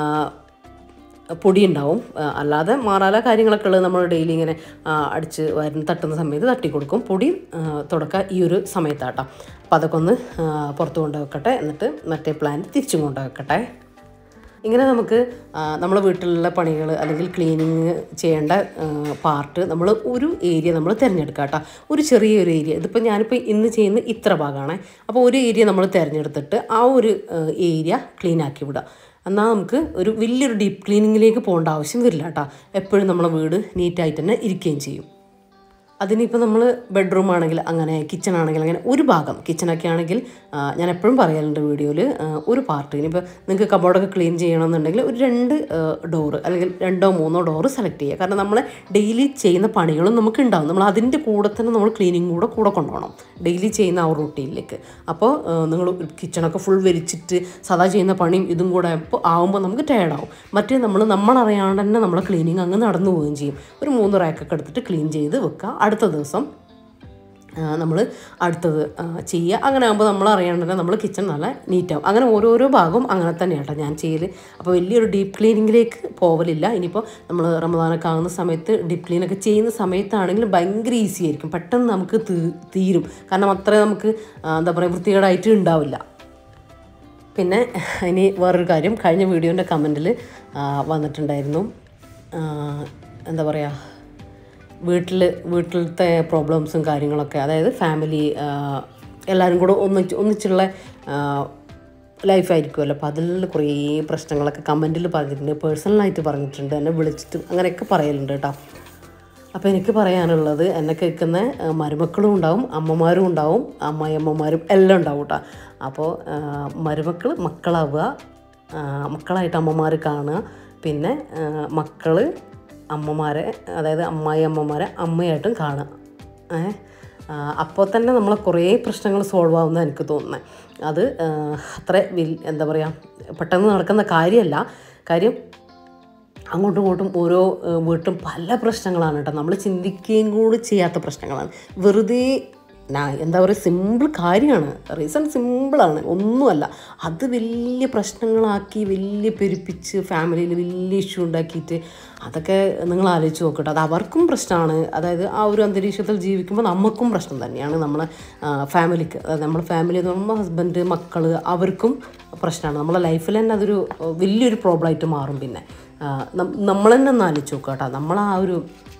പൊടി ഉണ്ടാവും ആ, അല്ലാതെ മാറാല കാര്യങ്ങളൊക്കെ ഉള്ളത് നമ്മൾ ഡെയിലി ഇങ്ങനെ ആ, അടിച്ച് വരുന്ന തട്ടുന്ന സമയത്ത് തട്ടി കൊടുക്കും പൊടി ആ, തുടക്കം ഈ ഒരു സമയത്താട്ടോ അപ്പോൾ അതൊക്കെ ഒന്ന് ആ, പുറത്ത് കൊണ്ട് വെക്കട്ടെ എന്നിട്ട് മറ്റേ പ്ലാന്റ് തിരിച്ചും കൊണ്ട് വെക്കട്ടെ ഇങ്ങനെ നമുക്ക് നമ്മളെ വീട്ടിലുള്ള പണികൾ അല്ലെങ്കിൽ ക്ലീനിങ് ചെയ്യേണ്ട പാർട്ട് നമ്മൾ ഒരു ഏരിയ നമ്മൾ തിരഞ്ഞെടുക്കുക കേട്ടോ ഒരു ചെറിയൊരു ഏരിയ ഇതിപ്പോൾ ഞാനിപ്പോൾ ഇന്ന് ചെയ്യുന്ന ഇത്ര ഭാഗമാണ് അപ്പോൾ ഒരു ഏരിയ നമ്മൾ തിരഞ്ഞെടുത്തിട്ട് ആ ഒരു ഏരിയ ക്ലീൻ ആക്കി വിടുക എന്നാൽ നമുക്ക് ഒരു വലിയൊരു ഡീപ്പ് ക്ലീനിങ്ങിലേക്ക് പോകേണ്ട ആവശ്യം വരില്ല കേട്ടോ എപ്പോഴും നമ്മളെ വീട് നീറ്റായിട്ട് തന്നെ ഇരിക്കുകയും ചെയ്യും അതിനിപ്പോൾ നമ്മൾ ബെഡ്റൂം ആണെങ്കിൽ അങ്ങനെ കിച്ചൺ ആണെങ്കിൽ അങ്ങനെ ഒരു ഭാഗം കിച്ചണൊക്കെ ആണെങ്കിൽ ആ, ഞാൻ എപ്പോഴും പറയലുണ്ട് വീഡിയോയിൽ ഒരു പാർട്ട് ഇനിയിപ്പോൾ നിങ്ങൾക്ക് കബോർഡൊക്കെ ക്ലീൻ ചെയ്യണമെന്നുണ്ടെങ്കിൽ ഒരു രണ്ട് ഡോറ് അല്ലെങ്കിൽ രണ്ടോ മൂന്നോ ഡോറ് സെലക്ട് ചെയ്യുക കാരണം നമ്മൾ ഡെയിലി ചെയ്യുന്ന പണികളും നമുക്ക് ഉണ്ടാവും നമ്മൾ അതിൻ്റെ കൂടെ തന്നെ നമ്മൾ ക്ലീനിങ് കൂടെ കൂടെ കൊണ്ടുപോകണം ഡെയിലി ചെയ്യുന്ന ആ ഒരു റൂട്ടീനിലേക്ക് അപ്പോൾ നിങ്ങൾ കിച്ചണൊക്കെ ഫുൾ വരിച്ചിട്ട് സദാ ചെയ്യുന്ന പണിയും ഇതും കൂടെ അപ്പോൾ ആവുമ്പോൾ നമുക്ക് ടയർഡാവും മറ്റേ നമ്മൾ നമ്മളറിയാണ്ട് തന്നെ നമ്മളെ ക്ലീനിങ് അങ്ങ് നടന്നു പോവുകയും ചെയ്യും ഒരു മൂന്ന് റാക്കൊക്കെ എടുത്തിട്ട് ക്ലീൻ ചെയ്ത് വെക്കുക അടുത്ത ദിവസം നമ്മൾ അടുത്തത് ആ, ചെയ്യുക അങ്ങനെ ആകുമ്പോൾ നമ്മൾ അറിയാണ്ട് തന്നെ നമ്മൾ കിച്ചൺ നല്ല നീറ്റാവും അങ്ങനെ ഓരോരോ ഭാഗവും അങ്ങനെ തന്നെയാണ് കേട്ടോ ഞാൻ ചെയ്യൽ അപ്പോൾ വലിയൊരു ഡീപ്പ് ക്ലീനിങ്ങിലേക്ക് പോവലില്ല ഇനിയിപ്പോൾ നമ്മൾ റമദാനൊക്കെ ആകുന്ന സമയത്ത് ഡീപ്പ് ക്ലീനൊക്കെ ചെയ്യുന്ന സമയത്താണെങ്കിൽ ഭയങ്കര ഈസി ആയിരിക്കും പെട്ടെന്ന് നമുക്ക് തീ- തീരും കാരണം അത്ര നമുക്ക് ആ, എന്താ പറയുക വൃത്തികേടായിട്ട് ഉണ്ടാവില്ല പിന്നെ ഇനി വേറൊരു കാര്യം കഴിഞ്ഞ വീഡിയോൻ്റെ കമൻറ്റിൽ വന്നിട്ടുണ്ടായിരുന്നു ആ, എന്താ പറയുക വീട്ടിൽ വീട്ടിലത്തെ പ്രോബ്ലംസും കാര്യങ്ങളൊക്കെ അതായത് ഫാമിലി എല്ലാവരും കൂടെ ഒന്നിച്ച് ഒന്നിച്ചുള്ള ലൈഫായിരിക്കുമല്ലോ അപ്പോൾ അതിൽ കുറേ പ്രശ്നങ്ങളൊക്കെ കമൻറ്റിൽ പറഞ്ഞിട്ടുണ്ട് പേഴ്സണലായിട്ട് പറഞ്ഞിട്ടുണ്ട് എന്നെ വിളിച്ചിട്ട് അങ്ങനെയൊക്കെ പറയലുണ്ട് കേട്ടോ അപ്പോൾ എനിക്ക് പറയാനുള്ളത് എന്നെ കേൾക്കുന്ന ആ, മരുമക്കളും ഉണ്ടാവും അമ്മമാരും ഉണ്ടാവും അമ്മായിയമ്മമാരും എല്ലാം ഉണ്ടാവും കേട്ടോ അപ്പോൾ മരുമക്കൾ മക്കളാവുക ആ, മക്കളായിട്ട് അമ്മമാർ കാണുക പിന്നെ മക്കൾ അമ്മമാരെ അതായത് അമ്മായി അമ്മമാരെ അമ്മയായിട്ടും കാണുക ഏ അപ്പോൾ തന്നെ നമ്മളെ കുറേ പ്രശ്നങ്ങൾ സോൾവ് ആവുമെന്ന് എനിക്ക് തോന്നുന്നത് അത് ആ, അത്ര വിൽ എന്താ പറയുക പെട്ടെന്ന് നടക്കുന്ന കാര്യമല്ല കാര്യം അങ്ങോട്ടും ഇങ്ങോട്ടും ഓരോ ഏഹ്, വീട്ടും പല പ്രശ്നങ്ങളാണ് കേട്ടോ നമ്മൾ ചിന്തിക്കുകയും കൂടി ചെയ്യാത്ത പ്രശ്നങ്ങളാണ് വെറുതെ ഞാൻ എന്താ പറയുക സിമ്പിൾ കാര്യമാണ് റീസൺ സിമ്പിളാണ് ഒന്നുമല്ല അത് വലിയ പ്രശ്നങ്ങളാക്കി വലിയ പെരുപ്പിച്ച് ഫാമിലിയിൽ വലിയ ഇഷ്യൂ ഉണ്ടാക്കിയിട്ട് അതൊക്കെ നിങ്ങൾ ആലോചിച്ച് നോക്കട്ടെ അത് അവർക്കും പ്രശ്നമാണ് അതായത് ആ ഒരു അന്തരീക്ഷത്തിൽ ജീവിക്കുമ്പോൾ നമുക്കും പ്രശ്നം തന്നെയാണ് നമ്മളെ ഫാമിലിക്ക് അതായത് നമ്മുടെ ഫാമിലി എന്ന് പറയുമ്പോൾ ഹസ്ബൻഡ് മക്കൾ അവർക്കും പ്രശ്നമാണ് നമ്മളെ ലൈഫിൽ തന്നെ അതൊരു ഏഹ്, വലിയൊരു പ്രോബ്ലമായിട്ട് മാറും പിന്നെ നമ്മൾ തന്നെ ഒന്ന് ആലോചിച്ച് നോക്കുക കേട്ടോ നമ്മൾ ആ ഒരു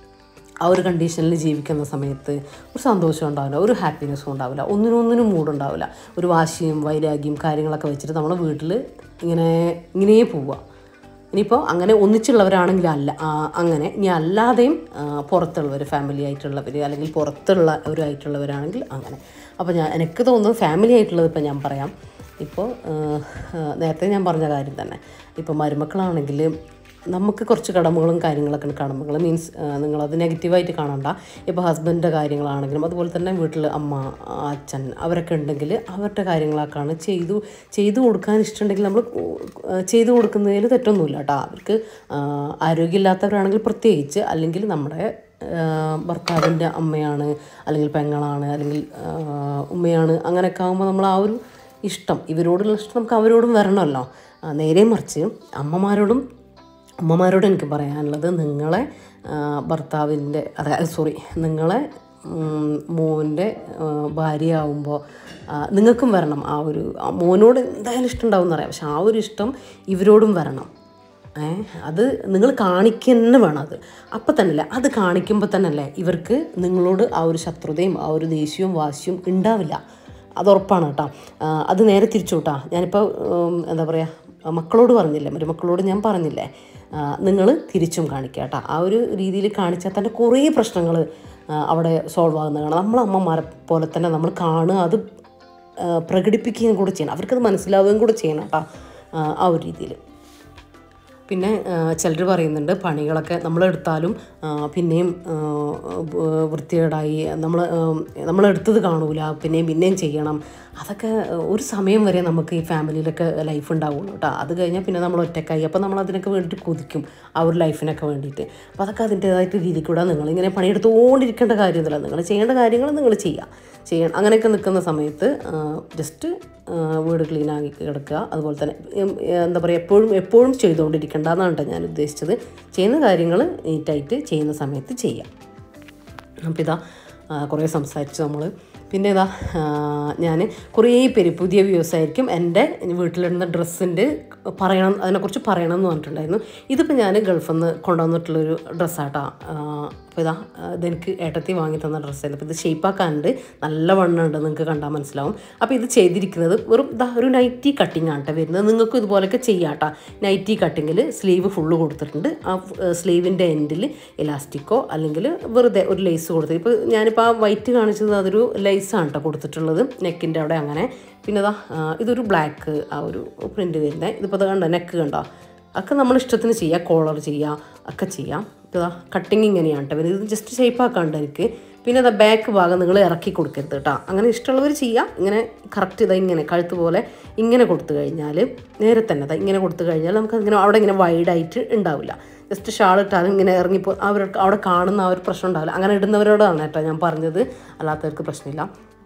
ആ ഒരു കണ്ടീഷനിൽ ജീവിക്കുന്ന സമയത്ത് ഒരു സന്തോഷം ഉണ്ടാവില്ല ഒരു ഹാപ്പിനെസ്സും ഉണ്ടാവില്ല ഒന്നിനും ഒന്നിനും മൂടുണ്ടാവില്ല ഒരു വാശിയും വൈരാഗ്യം കാര്യങ്ങളൊക്കെ വെച്ചിട്ട് നമ്മളെ വീട്ടിൽ ഇങ്ങനെ ഇങ്ങനെ പോവുക ഇനിയിപ്പോൾ അങ്ങനെ ഒന്നിച്ചുള്ളവരാണെങ്കിൽ അല്ല ആ, അങ്ങനെ ഇനി അല്ലാതെയും ആ, പുറത്തുള്ളവർ ഫാമിലി ആയിട്ടുള്ളവർ അല്ലെങ്കിൽ പുറത്തുള്ളവരായിട്ടുള്ളവരാണെങ്കിൽ അങ്ങനെ അപ്പോൾ ഞാൻ എനിക്ക് തോന്നുന്നു ഫാമിലി ആയിട്ടുള്ളത് ഇപ്പം ഞാൻ പറയാം ഇപ്പോൾ നേരത്തെ ഞാൻ പറഞ്ഞ കാര്യം തന്നെ ഇപ്പോൾ മരുമക്കളാണെങ്കിൽ നമുക്ക് കുറച്ച് കടമകളും കാര്യങ്ങളൊക്കെ ഉണ്ട് കടമകൾ മീൻസ് നിങ്ങളത് നെഗറ്റീവായിട്ട് കാണണ്ട ഇപ്പോൾ ഹസ്ബൻഡിൻ്റെ കാര്യങ്ങളാണെങ്കിലും അതുപോലെ തന്നെ വീട്ടിൽ അമ്മ അച്ഛൻ അവരൊക്കെ ഉണ്ടെങ്കിൽ അവരുടെ കാര്യങ്ങളൊക്കെയാണ് ചെയ്തു ചെയ്തു കൊടുക്കാൻ ഇഷ്ടമുണ്ടെങ്കിൽ നമ്മൾ ഏഹ്, ചെയ്തു കൊടുക്കുന്നതിൽ തെറ്റൊന്നുമില്ല കേട്ടോ അവർക്ക് ആഹ്, ആരോഗ്യമില്ലാത്തവരാണെങ്കിൽ പ്രത്യേകിച്ച് അല്ലെങ്കിൽ നമ്മുടെ ആഹ്, ഭർത്താവിൻ്റെ അമ്മയാണ് അല്ലെങ്കിൽ പെങ്ങളാണ് അല്ലെങ്കിൽ ആഹ്, ഉമ്മയാണ് അങ്ങനെയൊക്കെ ആകുമ്പോൾ നമ്മൾ ആ ഒരു ഇഷ്ടം ഇവരോടുള്ള ഇഷ്ടം നമുക്ക് അവരോടും വരണമല്ലോ ആ, നേരെ മറിച്ച് അമ്മമാരോടും അമ്മമാരോട് എനിക്ക് പറയാനുള്ളത് നിങ്ങളെ ആ, ഭർത്താവിൻ്റെ അതായത് സോറി നിങ്ങളെ ഉം, മോൻ്റെ ആ, ഭാര്യയാവുമ്പോൾ ആ, നിങ്ങൾക്കും വരണം ആ ഒരു ആ മോനോട് എന്തായാലും ഇഷ്ടം ഉണ്ടാവും എന്നറിയാം പക്ഷെ ആ ഒരു ഇഷ്ടം ഇവരോടും വരണം ഏ അത് നിങ്ങൾ കാണിക്കുന്ന വേണം അത് അപ്പം തന്നെയല്ലേ അത് കാണിക്കുമ്പോൾ തന്നെയല്ലേ ഇവർക്ക് നിങ്ങളോട് ആ ഒരു ശത്രുതയും ആ ഒരു ദേഷ്യവും വാശിയും ഉണ്ടാവില്ല അത് ഉറപ്പാണ് കേട്ടോ ആ, അത് നേരെ തിരിച്ചു കേട്ടോ ഞാനിപ്പോൾ ഉം, എന്താ പറയുക മക്കളോട് പറഞ്ഞില്ലേ മരുമക്കളോട് ഞാൻ പറഞ്ഞില്ലേ നിങ്ങൾ തിരിച്ചും കാണിക്കുക കേട്ടോ ആ ഒരു രീതിയിൽ കാണിച്ചാൽ തന്നെ കുറേ പ്രശ്നങ്ങൾ അവിടെ സോൾവ് ആകുന്നതാണ് നമ്മളെ അമ്മമാരെ പോലെ തന്നെ നമ്മൾ കാണുക അത് ആ, പ്രകടിപ്പിക്കുകയും കൂടെ ചെയ്യണം അവർക്കത് മനസ്സിലാവുകയും കൂടെ ചെയ്യണം കേട്ടോ ആ, ആ ഒരു രീതിയിൽ പിന്നെ ചിലർ പറയുന്നുണ്ട് പണികളൊക്കെ നമ്മളെടുത്താലും ആ, പിന്നെയും ആ, വ- വൃത്തികേടായി നമ്മൾ നമ്മളെടുത്തത് കാണൂല പിന്നെയും പിന്നെയും ചെയ്യണം അതൊക്കെ ഒരു സമയം വരെ നമുക്ക് ഈ ഫാമിലിയിലൊക്കെ ലൈഫ് ഉണ്ടാവുള്ളൂ കേട്ടോ അത് കഴിഞ്ഞാൽ പിന്നെ നമ്മൾ ഒറ്റക്കായി അപ്പോൾ നമ്മൾ അതിനൊക്കെ വേണ്ടിയിട്ട് കൊതിക്കും ആ ഒരു ലൈഫിനൊക്കെ വേണ്ടിയിട്ട് അപ്പോൾ അതൊക്കെ അതിൻ്റേതായിട്ട് രീതി കൂടെ നിങ്ങളിങ്ങനെ പണിയെടുത്തുകൊണ്ടിരിക്കേണ്ട കാര്യമൊന്നുമില്ല നിങ്ങൾ ചെയ്യേണ്ട കാര്യങ്ങൾ നിങ്ങൾ ചെയ്യുക ചെയ്യണം അങ്ങനെയൊക്കെ നിൽക്കുന്ന സമയത്ത് ജസ്റ്റ് വീട് ക്ലീൻ ആക്കി കിടക്കുക അതുപോലെ തന്നെ ഉം, എന്താ പറയുക എപ്പോഴും എപ്പോഴും ചെയ്തുകൊണ്ടിരിക്കേണ്ട എന്നാണ് കേട്ടോ ഞാൻ ഉദ്ദേശിച്ചത് ചെയ്യുന്ന കാര്യങ്ങൾ നീറ്റായിട്ട് ചെയ്യുന്ന സമയത്ത് ചെയ്യാം അപ്പോൾ ഇതാ ആ, കുറേ സംസാരിച്ചു നമ്മൾ പിന്നെ ഇതാ ഞാൻ കുറേ പേര് പുതിയ വ്യൂസ് ആയിരിക്കും എൻ്റെ വീട്ടിലിടുന്ന ഡ്രസ്സിൻ്റെ പറയണം അതിനെക്കുറിച്ച് പറയണം എന്ന് പറഞ്ഞിട്ടുണ്ടായിരുന്നു ഇതിപ്പോൾ ഞാൻ ഗൾഫിൽ നിന്ന് കൊണ്ടുവന്നിട്ടുള്ളൊരു ഡ്രസ്സാട്ടോ അപ്പോൾ ഇതാ ആ, ഇതെനിക്ക് ഏട്ടത്തി വാങ്ങി തന്ന ഡ്രസ്സായിരുന്നു അപ്പോൾ ഇത് ഷേപ്പാക്കാനുണ്ട് നല്ല വണ്ണമുണ്ട് നിങ്ങൾക്ക് കണ്ടാൽ മനസ്സിലാവും അപ്പോൾ ഇത് ചെയ്തിരിക്കുന്നത് വെറും ഇതാ ഒരു നൈറ്റി കട്ടിങ് ആണ് ട്ടോ വരുന്നത് നിങ്ങൾക്കും ഇതുപോലെയൊക്കെ ചെയ്യാം കേട്ടോ നൈറ്റി കട്ടിങ്ങിൽ സ്ലീവ് ഫുള്ള് കൊടുത്തിട്ടുണ്ട് ആ സ്ലീവിൻ്റെ എൻഡിൽ ഇലാസ്റ്റിക്കോ അല്ലെങ്കിൽ വെറുതെ ഒരു ലേസ് കൊടുത്ത് ഇപ്പോൾ ഞാനിപ്പോൾ ആ വൈറ്റ് കാണിച്ചത് അതൊരു ലേസാണ് കേട്ടോ കൊടുത്തിട്ടുള്ളത് നെക്കിൻ്റെ അവിടെ അങ്ങനെ പിന്നെ ഇതാ ആ, ഇതൊരു ബ്ലാക്ക് ആ ഒരു പ്രിൻ്റ് വരുന്നത് ഇതിപ്പോൾ ഇത് കണ്ടോ നെക്ക് കണ്ടോ ഒക്കെ നമ്മൾ ഇഷ്ടത്തിന് ചെയ്യാം കോളർ ചെയ്യാം ഒക്കെ ചെയ്യാം ഇതാ കട്ടിങ് ഇങ്ങനെയാണ് കേട്ടോ ഇത് ജസ്റ്റ് ഷേപ്പ് ആക്കാണ്ട് എനിക്ക് പിന്നെ അതാ ബാക്ക് ഭാഗം നിങ്ങൾ ഇറക്കി കൊടുക്കരുത് കേട്ടോ അങ്ങനെ ഇഷ്ടമുള്ളവർ ചെയ്യാം ഇങ്ങനെ കറക്റ്റ് ഇതാ ഇങ്ങനെ കഴുത്ത് പോലെ ഇങ്ങനെ കൊടുത്തു കഴിഞ്ഞാൽ നേരെ തന്നെ അതാ ഇങ്ങനെ കൊടുത്തു കഴിഞ്ഞാൽ നമുക്ക് അതിങ്ങനെ അവിടെ ഇങ്ങനെ വൈഡായിട്ട് ഉണ്ടാവില്ല ജസ്റ്റ് ഷാൾ ഇട്ടാലും ഇങ്ങനെ ഇറങ്ങിപ്പോ അവർക്ക് അവിടെ കാണുന്ന ആ ഒരു പ്രശ്നം ഉണ്ടാവില്ല അങ്ങനെ ഇടുന്നവരോടാണ് കേട്ടോ ഞാൻ പറഞ്ഞത് അല്ലാത്തവർക്ക് പ്രശ്നമില്ല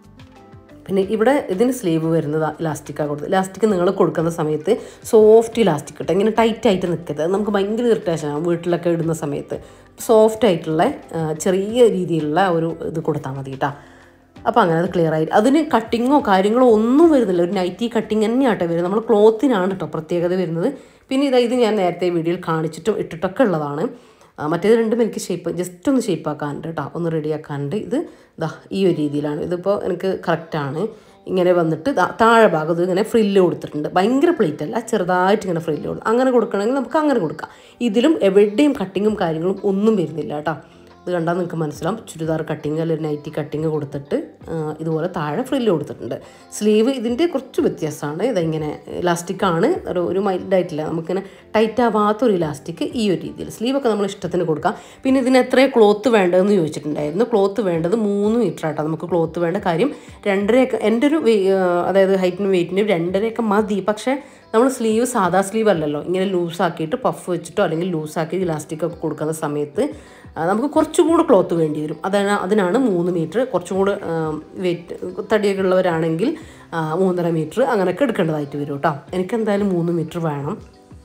പിന്നെ ഇവിടെ ഇതിന് സ്ലീവ് വരുന്നത് ഇലാസ്റ്റിക്കാണ് കൊടുത്തത് ഇലാസ്റ്റിക് നിങ്ങൾ കൊടുക്കുന്ന സമയത്ത് സോഫ്റ്റ് ഇലാസ്റ്റിക് ഇട്ട് ഇങ്ങനെ ടൈറ്റ് ആയിട്ട് നിൽക്കരുത് അത് നമുക്ക് ഭയങ്കര ഇറിറ്റേഷനാണ് വീട്ടിലൊക്കെ ഇടുന്ന സമയത്ത് സോഫ്റ്റ് ആയിട്ടുള്ള ആ, ചെറിയ രീതിയിലുള്ള ഒരു ഇത് കൊടുത്താൽ മതി കേട്ടോ അപ്പോൾ അങ്ങനെ അത് ക്ലിയർ ആയി അതിന് കട്ടിങ്ങോ കാര്യങ്ങളോ ഒന്നും വരുന്നില്ല ഒരു നൈറ്റി കട്ടിങ് തന്നെയാട്ടെ വരുന്നത് നമ്മൾ ക്ലോത്തിനാണ് കേട്ടോ പ്രത്യേകത വരുന്നത് പിന്നെ ഇതാ ഇത് ഞാൻ നേരത്തെ വീഡിയോയിൽ കാണിച്ചിട്ടും ഇട്ടിട്ടൊക്കെ ഉള്ളതാണ് ആ, മറ്റേത് രണ്ടും എനിക്ക് ഷേപ്പ് ജസ്റ്റ് ഒന്ന് ഷേപ്പ് ആക്കാനുണ്ട് കേട്ടോ ഒന്ന് റെഡി ആക്കാനുണ്ട് ഇത് ഇതാ ഈ ഒരു രീതിയിലാണ് ഇതിപ്പോൾ എനിക്ക് കറക്റ്റാണ് ഇങ്ങനെ വന്നിട്ട് ദാ താഴെ ഭാഗത്ത് ഇങ്ങനെ ഫ്രില്ല് കൊടുത്തിട്ടുണ്ട് ഭയങ്കര പ്ലേറ്റ് അല്ല ചെറുതായിട്ട് ഇങ്ങനെ ഫ്രില്ല് കൊടുക്കും അങ്ങനെ കൊടുക്കണമെങ്കിൽ നമുക്ക് അങ്ങനെ കൊടുക്കാം ഇതിലും എവിടെയും കട്ടിങ്ങും കാര്യങ്ങളും ഒന്നും വരുന്നില്ല കേട്ടോ ഇത് കണ്ടാൽ നിങ്ങൾക്ക് മനസ്സിലാവും ചുരിദാർ കട്ടിങ് അല്ലെങ്കിൽ നൈറ്റി കട്ടിങ് കൊടുത്തിട്ട് ആ, ഇതുപോലെ താഴെ ഫ്രില്ല് കൊടുത്തിട്ടുണ്ട് സ്ലീവ് ഇതിൻ്റെ കുറച്ച് വ്യത്യാസമാണ് ഇതിങ്ങനെ ഇലാസ്റ്റിക്കാണ് ഒരു ഒരു മൈൽഡായിട്ടില്ല നമുക്കിങ്ങനെ ടൈറ്റ് ആവാത്ത ഒരു ഇലാസ്റ്റിക് ഈ ഒരു രീതിയിൽ സ്ലീവൊക്കെ നമ്മൾ ഇഷ്ടത്തിന് കൊടുക്കാം പിന്നെ ഇതിന് എത്ര ക്ലോത്ത് വേണ്ടതെന്ന് ചോദിച്ചിട്ടുണ്ടായിരുന്നു ക്ലോത്ത് വേണ്ടത് മൂന്ന് മീറ്റർ ആട്ടോ നമുക്ക് ക്ലോത്ത് വേണ്ട കാര്യം രണ്ടരയൊക്കെ എൻ്റെ ഒരു വെ- ആ, അതായത് ഹൈറ്റിനും വെയിറ്റിനും രണ്ടരയൊക്കെ മതി പക്ഷേ നമ്മൾ സ്ലീവ് സാധാ സ്ലീവ് അല്ലല്ലോ ഇങ്ങനെ ലൂസാക്കിയിട്ട് പഫ് വെച്ചിട്ടോ അല്ലെങ്കിൽ ലൂസാക്കി ഇലാസ്റ്റിക് ഒക്കെ കൊടുക്കുന്ന സമയത്ത് ആ, നമുക്ക് കുറച്ചും കൂടെ ക്ലോത്ത് വേണ്ടി വരും അതാണ് അതിനാണ് മൂന്ന് മീറ്റർ കുറച്ചും കൂടെ വെയിറ്റ് തടിയൊക്കെ ഉള്ളവരാണെങ്കിൽ ആ, മൂന്നര മീറ്റർ അങ്ങനെയൊക്കെ എടുക്കേണ്ടതായിട്ട് വരും കേട്ടോ എനിക്ക് എന്തായാലും മൂന്ന് മീറ്റർ വേണം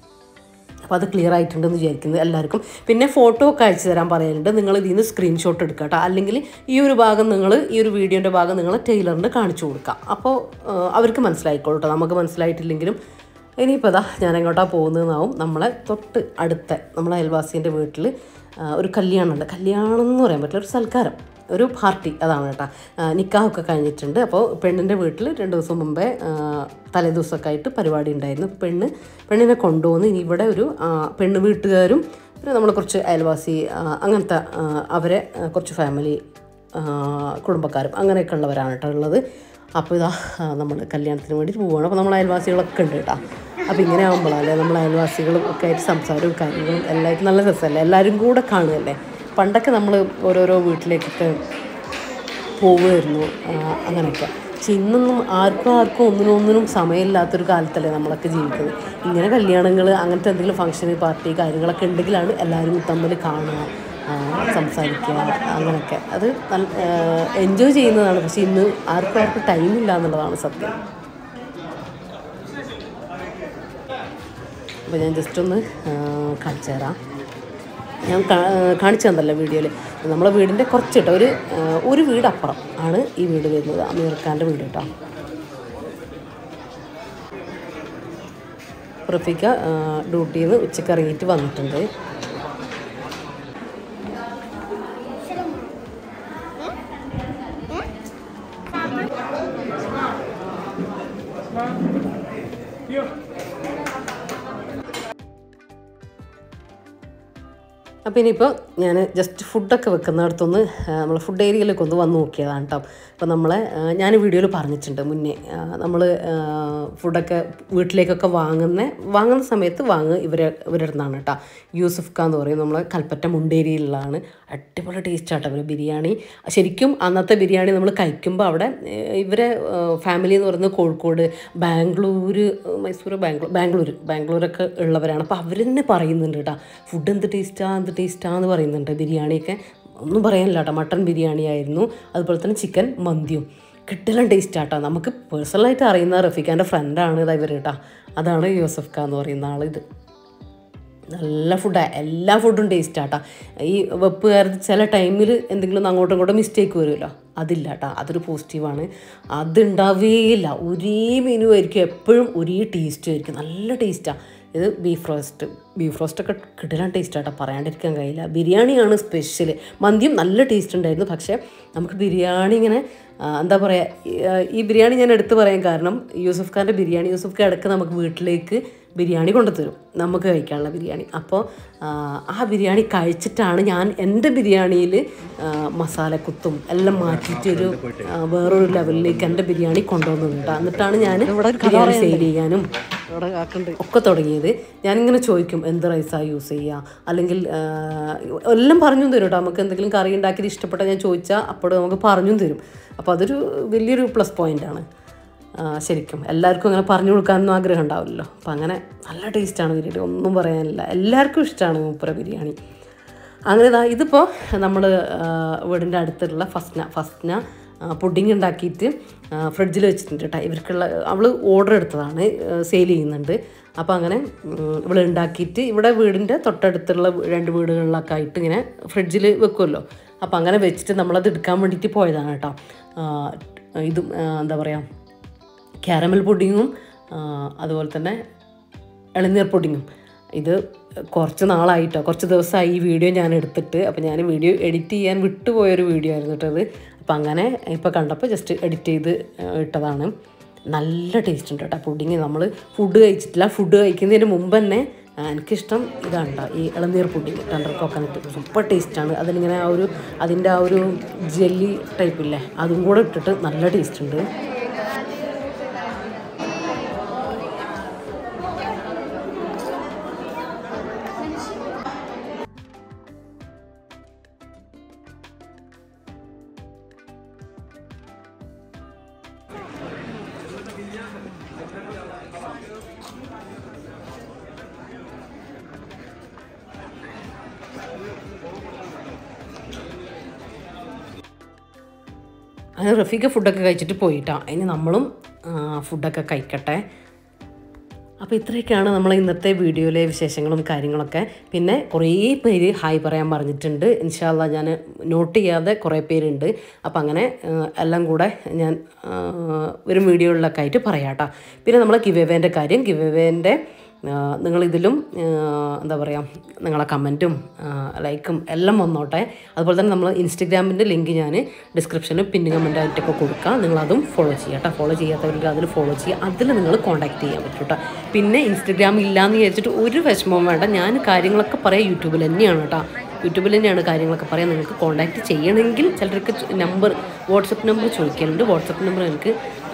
അപ്പോൾ അത് ക്ലിയർ ആയിട്ടുണ്ടെന്ന് വിചാരിക്കുന്നത് എല്ലാവർക്കും പിന്നെ ഫോട്ടോ ഒക്കെ അയച്ചു തരാൻ പറയാനുണ്ട് നിങ്ങൾ ഇതിൽ നിന്ന് സ്ക്രീൻഷോട്ട് എടുക്കുക കേട്ടോ അല്ലെങ്കിൽ ഈ ഒരു ഭാഗം നിങ്ങൾ ഈ ഒരു വീഡിയോൻ്റെ ഭാഗം നിങ്ങൾ ടൈലറിന് കാണിച്ചു കൊടുക്കുക അപ്പോൾ ആ, അവർക്ക് മനസ്സിലായിക്കോളൂ കേട്ടോ നമുക്ക് മനസ്സിലായിട്ടില്ലെങ്കിലും ഇനിയിപ്പോൾ അതാ ഞാൻ എങ്ങോട്ടാണ് പോകുന്നതെന്നാവും നമ്മളെ തൊട്ട് അടുത്ത നമ്മളെ അയൽവാസീൻ്റെ വീട്ടിൽ ഒരു കല്യാണമുണ്ട് കല്യാണം എന്ന് പറയാൻ പറ്റില്ല ഒരു സൽക്കാരം ഒരു പാർട്ടി അതാണ് കേട്ടോ ആ, നിക്കാഹൊക്കെ കഴിഞ്ഞിട്ടുണ്ട് അപ്പോൾ പെണ്ണിൻ്റെ വീട്ടിൽ രണ്ട് ദിവസം മുമ്പേ ആ, തലേ ദിവസമൊക്കെ ആയിട്ട് പരിപാടി ഉണ്ടായിരുന്നു പെണ്ണ് പെണ്ണിനെ കൊണ്ടുവന്ന് ഇനി ഇവിടെ ഒരു ആ, പെണ്ണ് വീട്ടുകാരും പിന്നെ നമ്മൾ കുറച്ച് അയൽവാസി ആ, അങ്ങനത്തെ ആ, അവരെ ആ, കുറച്ച് ഫാമിലി ആ, കുടുംബക്കാരും അങ്ങനെയൊക്കെ ഉള്ളവരാണ് കേട്ടോ ഉള്ളത് അപ്പോൾ ഇതാ നമ്മൾ കല്യാണത്തിന് വേണ്ടി പോവുകയാണ് അപ്പോൾ നമ്മൾ അയൽവാസികളൊക്കെ ഉണ്ട് കേട്ടോ അപ്പോൾ ഇങ്ങനെ ആകുമ്പോഴല്ലേ നമ്മൾ അയൽവാസികളും ഒക്കെ ആയിട്ട് സംസാരവും കാര്യങ്ങളും എല്ലായിട്ടും നല്ല രസമല്ലേ എല്ലാവരും കൂടെ കാണുകയല്ലേ പണ്ടൊക്കെ നമ്മൾ ഓരോരോ വീട്ടിലേക്കൊക്കെ പോവുമായിരുന്നു ആ, അങ്ങനെയൊക്കെ പക്ഷെ ഇന്നൊന്നും ആർക്കും ആർക്കും ഒന്നിനും ഒന്നിനും സമയമില്ലാത്തൊരു കാലത്തല്ലേ നമ്മളൊക്കെ ജീവിക്കുന്നത് ഇങ്ങനെ കല്യാണങ്ങൾ അങ്ങനത്തെ എന്തെങ്കിലും ഫംഗ്ഷൻ പാർട്ടി കാര്യങ്ങളൊക്കെ ഉണ്ടെങ്കിലാണ് എല്ലാവരും തമ്മിൽ കാണുക ആ, സംസാരിക്കുക അങ്ങനെയൊക്കെ അത് നല്ല എൻജോയ് ചെയ്യുന്നതാണ് പക്ഷെ ഇന്ന് ആർക്കും ആർക്കും ടൈമില്ല എന്നുള്ളതാണ് സത്യം അപ്പോൾ ഞാൻ ജസ്റ്റ് ഒന്ന് ആ, കാണിച്ചു തരാം ഞാൻ കാ- കാണിച്ചു തന്നല്ലോ വീഡിയോയിൽ നമ്മളെ വീടിൻ്റെ കുറച്ചിട്ട് ഒരു ആ, ഒരു വീട് അപ്പുറം ആണ് ഈ വീട് വരുന്നത് അമീർ ഖാൻ്റെ വീട് കേട്ടോ റഫീക്ക ഡ്യൂട്ടിയിൽ നിന്ന് ഉച്ചയ്ക്ക് ഇറങ്ങിയിട്ട് വന്നിട്ടുണ്ട് അപ്പോൾ ഇനിയിപ്പോൾ ഞാൻ ജസ്റ്റ് ഫുഡൊക്കെ വെക്കുന്നിടത്തൊന്ന് നമ്മൾ ഫുഡ് ഏരിയയിലേക്ക് ഒന്ന് വന്ന് നോക്കിയതാണ് കേട്ടോ അപ്പോൾ നമ്മളെ ആ, ഞാൻ വീഡിയോയിൽ പറഞ്ഞിട്ടുണ്ട് മുന്നേ നമ്മൾ ഫുഡൊക്കെ വീട്ടിലേക്കൊക്കെ വാങ്ങുന്ന വാങ്ങുന്ന സമയത്ത് വാങ്ങുക ഇവരെ ഇവരുടെ അടുത്താണ് കേട്ടോ യൂസുഫ് ഖാൻ എന്ന് പറയും നമ്മളെ കൽപ്പറ്റ മുണ്ടേരിയിലുള്ളതാണ് അടിപൊളി ടേസ്റ്റ് ആട്ടോ ഇവർ ബിരിയാണി ശരിക്കും അന്നത്തെ ബിരിയാണി നമ്മൾ കഴിക്കുമ്പോൾ അവിടെ ഏഹ്, ഇവരെ ഫാമിലി എന്ന് പറയുന്നത് കോഴിക്കോട് ബാംഗ്ലൂർ മൈസൂർ ബാംഗ്ലൂർ ബാംഗ്ലൂർ ബാംഗ്ലൂരൊക്കെ ഉള്ളവരാണ് അപ്പോൾ അവർ തന്നെ പറയുന്നുണ്ട് കേട്ടോ ഫുഡ് എന്ത് ടേസ്റ്റാ എന്ത് ടേസ്റ്റാ എന്ന് പറയുന്നുണ്ട് ബിരിയാണിയൊക്കെ ഒന്നും പറയാനില്ല കേട്ടോ മട്ടൺ ബിരിയാണി ആയിരുന്നു അതുപോലെ തന്നെ ചിക്കൻ മന്തിയും കിട്ടലും ടേസ്റ്റ് ആട്ടോ നമുക്ക് പേഴ്സണലായിട്ട് അറിയുന്ന റഫീഖാൻ്റെ ഫ്രണ്ടാണ് ഇതാ ഇവർ കേട്ടോ അതാണ് യൂസഫ് ഖാൻ എന്ന് പറയുന്ന ആൾ ഇത് നല്ല ഫുഡാണ് എല്ലാ ഫുഡും ടേസ്റ്റ് ആട്ടാ ഈ വെപ്പുകാരത് ചില ടൈമിൽ എന്തെങ്കിലും ഒന്ന് അങ്ങോട്ടും ഇങ്ങോട്ടും മിസ്റ്റേക്ക് വരുമല്ലോ അതില്ല കേട്ടോ അതൊരു പോസിറ്റീവാണ് അതുണ്ടാവുകയില്ല ഒരേ മെനു ആയിരിക്കും എപ്പോഴും ഒരേ ടേസ്റ്റ് ആയിരിക്കും നല്ല ടേസ്റ്റാണ് ഇത് ബീഫ് റോസ്റ്റ് ബീഫ് റോസ്റ്റൊക്കെ കിടലാൻ ടേസ്റ്റ് ആട്ടോ പറയാണ്ടിരിക്കാൻ കഴിയില്ല ബിരിയാണിയാണ് സ്പെഷ്യൽ മന്തിയും നല്ല ടേസ്റ്റ് ഉണ്ടായിരുന്നു പക്ഷേ നമുക്ക് ബിരിയാണി ഇങ്ങനെ ആ, എന്താ പറയുക ഈ ബിരിയാണി ഞാൻ എടുത്തു പറയാൻ കാരണം യൂസഫ് ഖാൻ്റെ ബിരിയാണി യൂസഫ് ഖാൻ ഇടയ്ക്ക് നമുക്ക് വീട്ടിലേക്ക് ബിരിയാണി കൊണ്ടുതരും നമുക്ക് കഴിക്കാനുള്ള ബിരിയാണി അപ്പോൾ ആ, ആ ബിരിയാണി കഴിച്ചിട്ടാണ് ഞാൻ എൻ്റെ ബിരിയാണിയിൽ മസാലക്കുത്തും എല്ലാം മാറ്റിയിട്ട് ഒരു ആ, വേറൊരു ലെവലിലേക്ക് എൻ്റെ ബിരിയാണി കൊണ്ടുവന്നിട്ടുണ്ട് എന്നിട്ടാണ് ഞാൻ ബിരിയാണി സെയിൽ ചെയ്യാനും ഒക്കെ തുടങ്ങിയത് ഞാനിങ്ങനെ ചോദിക്കും എന്ത് റൈസാണ് യൂസ് ചെയ്യുക അല്ലെങ്കിൽ ആ, എല്ലാം പറഞ്ഞും തരും കേട്ടോ നമുക്ക് എന്തെങ്കിലും കറി ഉണ്ടാക്കിയിട്ട് ഇഷ്ടപ്പെട്ട ഞാൻ ചോദിച്ചാൽ അപ്പോൾ നമുക്ക് പറഞ്ഞും തരും അപ്പോൾ അതൊരു വലിയൊരു പ്ലസ് പോയിൻ്റാണ് ശരിക്കും എല്ലാവർക്കും അങ്ങനെ പറഞ്ഞു കൊടുക്കാനൊന്നും ആഗ്രഹം ഉണ്ടാവില്ലല്ലോ അപ്പം അങ്ങനെ നല്ല ടേസ്റ്റാണ് ബിരിയാണി ഒന്നും പറയാനില്ല എല്ലാവർക്കും ഇഷ്ടമാണ് മൂപ്പര ബിരിയാണി അങ്ങനെ ഇതാ ഇതിപ്പോൾ നമ്മൾ വീടിൻ്റെ അടുത്തുള്ള ഫസ്ന ഫസ്ന പുഡിങ് ഉണ്ടാക്കിയിട്ട് ഫ്രിഡ്ജിൽ വെച്ചിട്ടുണ്ട് കേട്ടോ ഇവർക്കുള്ള അവൾ ഓർഡർ എടുത്തതാണ് സെയിൽ ചെയ്യുന്നുണ്ട് അപ്പോൾ അങ്ങനെ ഇവൾ ഉണ്ടാക്കിയിട്ട് ഇവിടെ വീടിൻ്റെ തൊട്ടടുത്തുള്ള രണ്ട് വീടുകളിലൊക്കെ ആയിട്ട് ഇങ്ങനെ ഫ്രിഡ്ജിൽ വെക്കുമല്ലോ അപ്പോൾ അങ്ങനെ വെച്ചിട്ട് നമ്മളത് എടുക്കാൻ വേണ്ടിയിട്ട് പോയതാണ് കേട്ടോ ആ, ഇതും ആ, എന്താ പറയുക ക്യാരമൽ പുഡിങ്ങും ആ, അതുപോലെ തന്നെ ഇളനീർ പുഡിങ്ങും ഇത് കുറച്ച് നാളായിട്ടോ കുറച്ച് ദിവസമായി ഈ വീഡിയോ ഞാൻ എടുത്തിട്ട് അപ്പോൾ ഞാൻ വീഡിയോ എഡിറ്റ് ചെയ്യാൻ വിട്ടുപോയൊരു വീഡിയോ ആയിരുന്നു കേട്ടത് അപ്പോൾ അങ്ങനെ ഇപ്പോൾ കണ്ടപ്പോൾ ജസ്റ്റ് എഡിറ്റ് ചെയ്ത് ആ, ഇട്ടതാണ് നല്ല ടേസ്റ്റ് ഉണ്ട് കേട്ടോ പുഡിങ് നമ്മൾ ഫുഡ് കഴിച്ചിട്ടില്ല ഫുഡ് കഴിക്കുന്നതിന് മുമ്പ് തന്നെ ആ, എനിക്കിഷ്ടം ഇതാണ് ട്ടോ, ഈ ഇളനീർ പുഡിങ് ടെൻഡർ കോക്കനട്ട് സൂപ്പർ ടേസ്റ്റാണ് അതിലിങ്ങനെ ആ ഒരു അതിൻ്റെ ആ ഒരു ജെല്ലി ടൈപ്പില്ലേ അതും കൂടെ ഇട്ടിട്ട് നല്ല ടേസ്റ്റ് ഉണ്ട് അങ്ങനെ റഫീഖ ഫുഡൊക്കെ കഴിച്ചിട്ട് പോയിട്ടാ ഇനി നമ്മളും ആ, ഫുഡൊക്കെ കഴിക്കട്ടെ അപ്പോൾ ഇത്രയൊക്കെയാണ് നമ്മൾ ഇന്നത്തെ വീഡിയോയിലെ വിശേഷങ്ങളും കാര്യങ്ങളൊക്കെ പിന്നെ കുറേ പേര് ഹായ് പറയാൻ പറഞ്ഞിട്ടുണ്ട് ഇൻഷാല്ല ഞാൻ നോട്ട് ചെയ്യാതെ കുറേ പേരുണ്ട് അപ്പോൾ അങ്ങനെ ആ, എല്ലാം കൂടെ ഞാൻ ആ, ഒരു വീഡിയോകളിലൊക്കെ ആയിട്ട് പറയാം കേട്ടോ പിന്നെ നമ്മൾ ഗിവേവേൻ്റെ കാര്യം ഗിവേവേൻ്റെ നിങ്ങളിതിലും ആ, എന്താ പറയുക നിങ്ങളെ കമൻറ്റും ലൈക്കും എല്ലാം വന്നോട്ടെ അതുപോലെ തന്നെ നമ്മൾ ഇൻസ്റ്റഗ്രാമിൻ്റെ ലിങ്ക് ഞാൻ ഡിസ്ക്രിപ്ഷനിൽ പിന്നെ കമൻ്റ് ആയിട്ടൊക്കെ കൊടുക്കാം നിങ്ങളതും ഫോളോ ചെയ്യുക കേട്ടോ ഫോളോ ചെയ്യാത്തവർക്ക് അതിൽ ഫോളോ ചെയ്യുക അതിൽ നിങ്ങൾ കോൺടാക്ട് ചെയ്യാൻ പറ്റും കേട്ടോ പിന്നെ ഇൻസ്റ്റഗ്രാം ഇല്ലയെന്ന് വിചാരിച്ചിട്ട് ഒരു വിഷമവും വേണ്ട ഞാൻ കാര്യങ്ങളൊക്കെ പറയാം യൂട്യൂബിൽ തന്നെയാണ് കേട്ടോ യൂട്യൂബിൽ തന്നെയാണ് കാര്യങ്ങളൊക്കെ പറയാം നിങ്ങൾക്ക് കോൺടാക്ട് ചെയ്യണമെങ്കിൽ ചിലർക്ക് നമ്പർ വാട്സപ്പ് നമ്പർ ചോദിക്കലുണ്ട് വാട്സപ്പ് നമ്പർ എനിക്ക്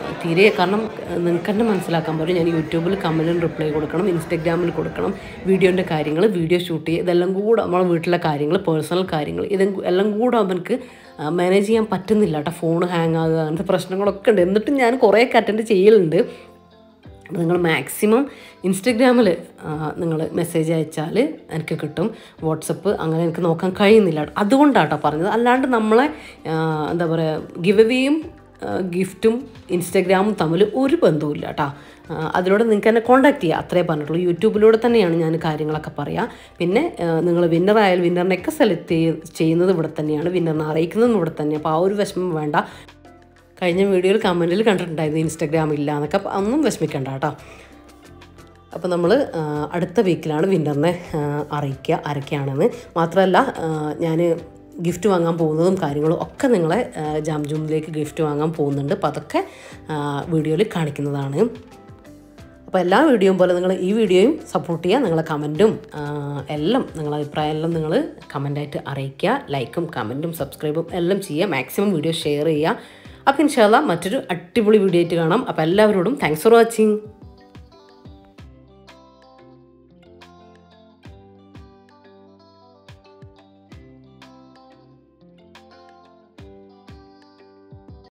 തീരെ കാരണം നിങ്ങൾക്ക് തന്നെ മനസ്സിലാക്കാൻ പറ്റും ഞാൻ യൂട്യൂബിൽ കമൻറ്റിന് റിപ്ലൈ കൊടുക്കണം ഇൻസ്റ്റഗ്രാമിൽ കൊടുക്കണം വീഡിയോൻ്റെ കാര്യങ്ങൾ വീഡിയോ ഷൂട്ട് ചെയ്യുക ഇതെല്ലാം കൂടെ നമ്മളെ വീട്ടിലെ കാര്യങ്ങൾ പേഴ്സണൽ കാര്യങ്ങൾ ഇതും എല്ലാം കൂടെ അവർക്ക് മാനേജ് ചെയ്യാൻ പറ്റുന്നില്ല കേട്ടോ ഫോൺ ഹാങ് ആകുക അങ്ങനത്തെ പ്രശ്നങ്ങളൊക്കെ ഉണ്ട് എന്നിട്ടും ഞാൻ കുറേയൊക്കെ അറ്റൻഡ് ചെയ്യലുണ്ട് അപ്പോൾ നിങ്ങൾ മാക്സിമം ഇൻസ്റ്റഗ്രാമിൽ നിങ്ങൾ മെസ്സേജ് അയച്ചാൽ എനിക്ക് കിട്ടും വാട്സപ്പ് അങ്ങനെ എനിക്ക് നോക്കാൻ കഴിയുന്നില്ല അതുകൊണ്ടാട്ടോ പറഞ്ഞത് അല്ലാണ്ട് നമ്മളെ ആ, എന്താ പറയുക ഗിവ് എവേയും ഗിഫ്റ്റും ഇൻസ്റ്റഗ്രാമും തമ്മിൽ ഒരു ബന്ധവുമില്ല കേട്ടോ അതിലൂടെ നിങ്ങൾക്ക് എന്നെ കോൺടാക്ട് ചെയ്യുക അത്രേ പറഞ്ഞിട്ടുള്ളൂ യൂട്യൂബിലൂടെ തന്നെയാണ് ഞാൻ കാര്യങ്ങളൊക്കെ പറയുക പിന്നെ നിങ്ങൾ വിന്നർ ആയാൽ വിന്നറിനെയൊക്കെ സെലക്ട് ചെയ്യുന്നത് ഇവിടെ തന്നെയാണ് വിന്നറിനെ അറിയിക്കുന്നതും ഇവിടെ തന്നെയാണ് അപ്പോൾ ആ ഒരു വിഷമം വേണ്ട കഴിഞ്ഞ വീഡിയോയിൽ കമൻറ്റിൽ കണ്ടിട്ടുണ്ടായിരുന്നു ഇൻസ്റ്റഗ്രാം ഇല്ല എന്നൊക്കെ അപ്പോൾ ഒന്നും വിഷമിക്കണ്ട കേട്ടോ അപ്പോൾ നമ്മൾ അടുത്ത വീക്കിലാണ് വിന്നറിനെ അറിയിക്കുക ആരൊക്കെയാണെന്ന് മാത്രമല്ല ഞാൻ ഗിഫ്റ്റ് വാങ്ങാൻ പോകുന്നതും കാര്യങ്ങളും ഒക്കെ നിങ്ങളെ ജാം ജൂമിലേക്ക് ഗിഫ്റ്റ് വാങ്ങാൻ പോകുന്നുണ്ട് അപ്പോൾ അതൊക്കെ വീഡിയോയിൽ കാണിക്കുന്നതാണ് അപ്പോൾ എല്ലാ വീഡിയോയും പോലെ നിങ്ങൾ ഈ വീഡിയോയും സപ്പോർട്ട് ചെയ്യുക നിങ്ങളെ കമൻറ്റും എല്ലാം നിങ്ങളെ അഭിപ്രായം എല്ലാം നിങ്ങൾ കമൻറ്റായിട്ട് അറിയിക്കുക ലൈക്കും കമൻറ്റും സബ്സ്ക്രൈബും എല്ലാം ചെയ്യുക മാക്സിമം വീഡിയോ ഷെയർ ചെയ്യുക അപ്പോൾ ഇൻഷാല്ല മറ്റൊരു അടിപൊളി വീഡിയോ ആയിട്ട് കാണാം അപ്പോൾ എല്ലാവരോടും താങ്ക്സ് ഫോർ വാച്ചിങ്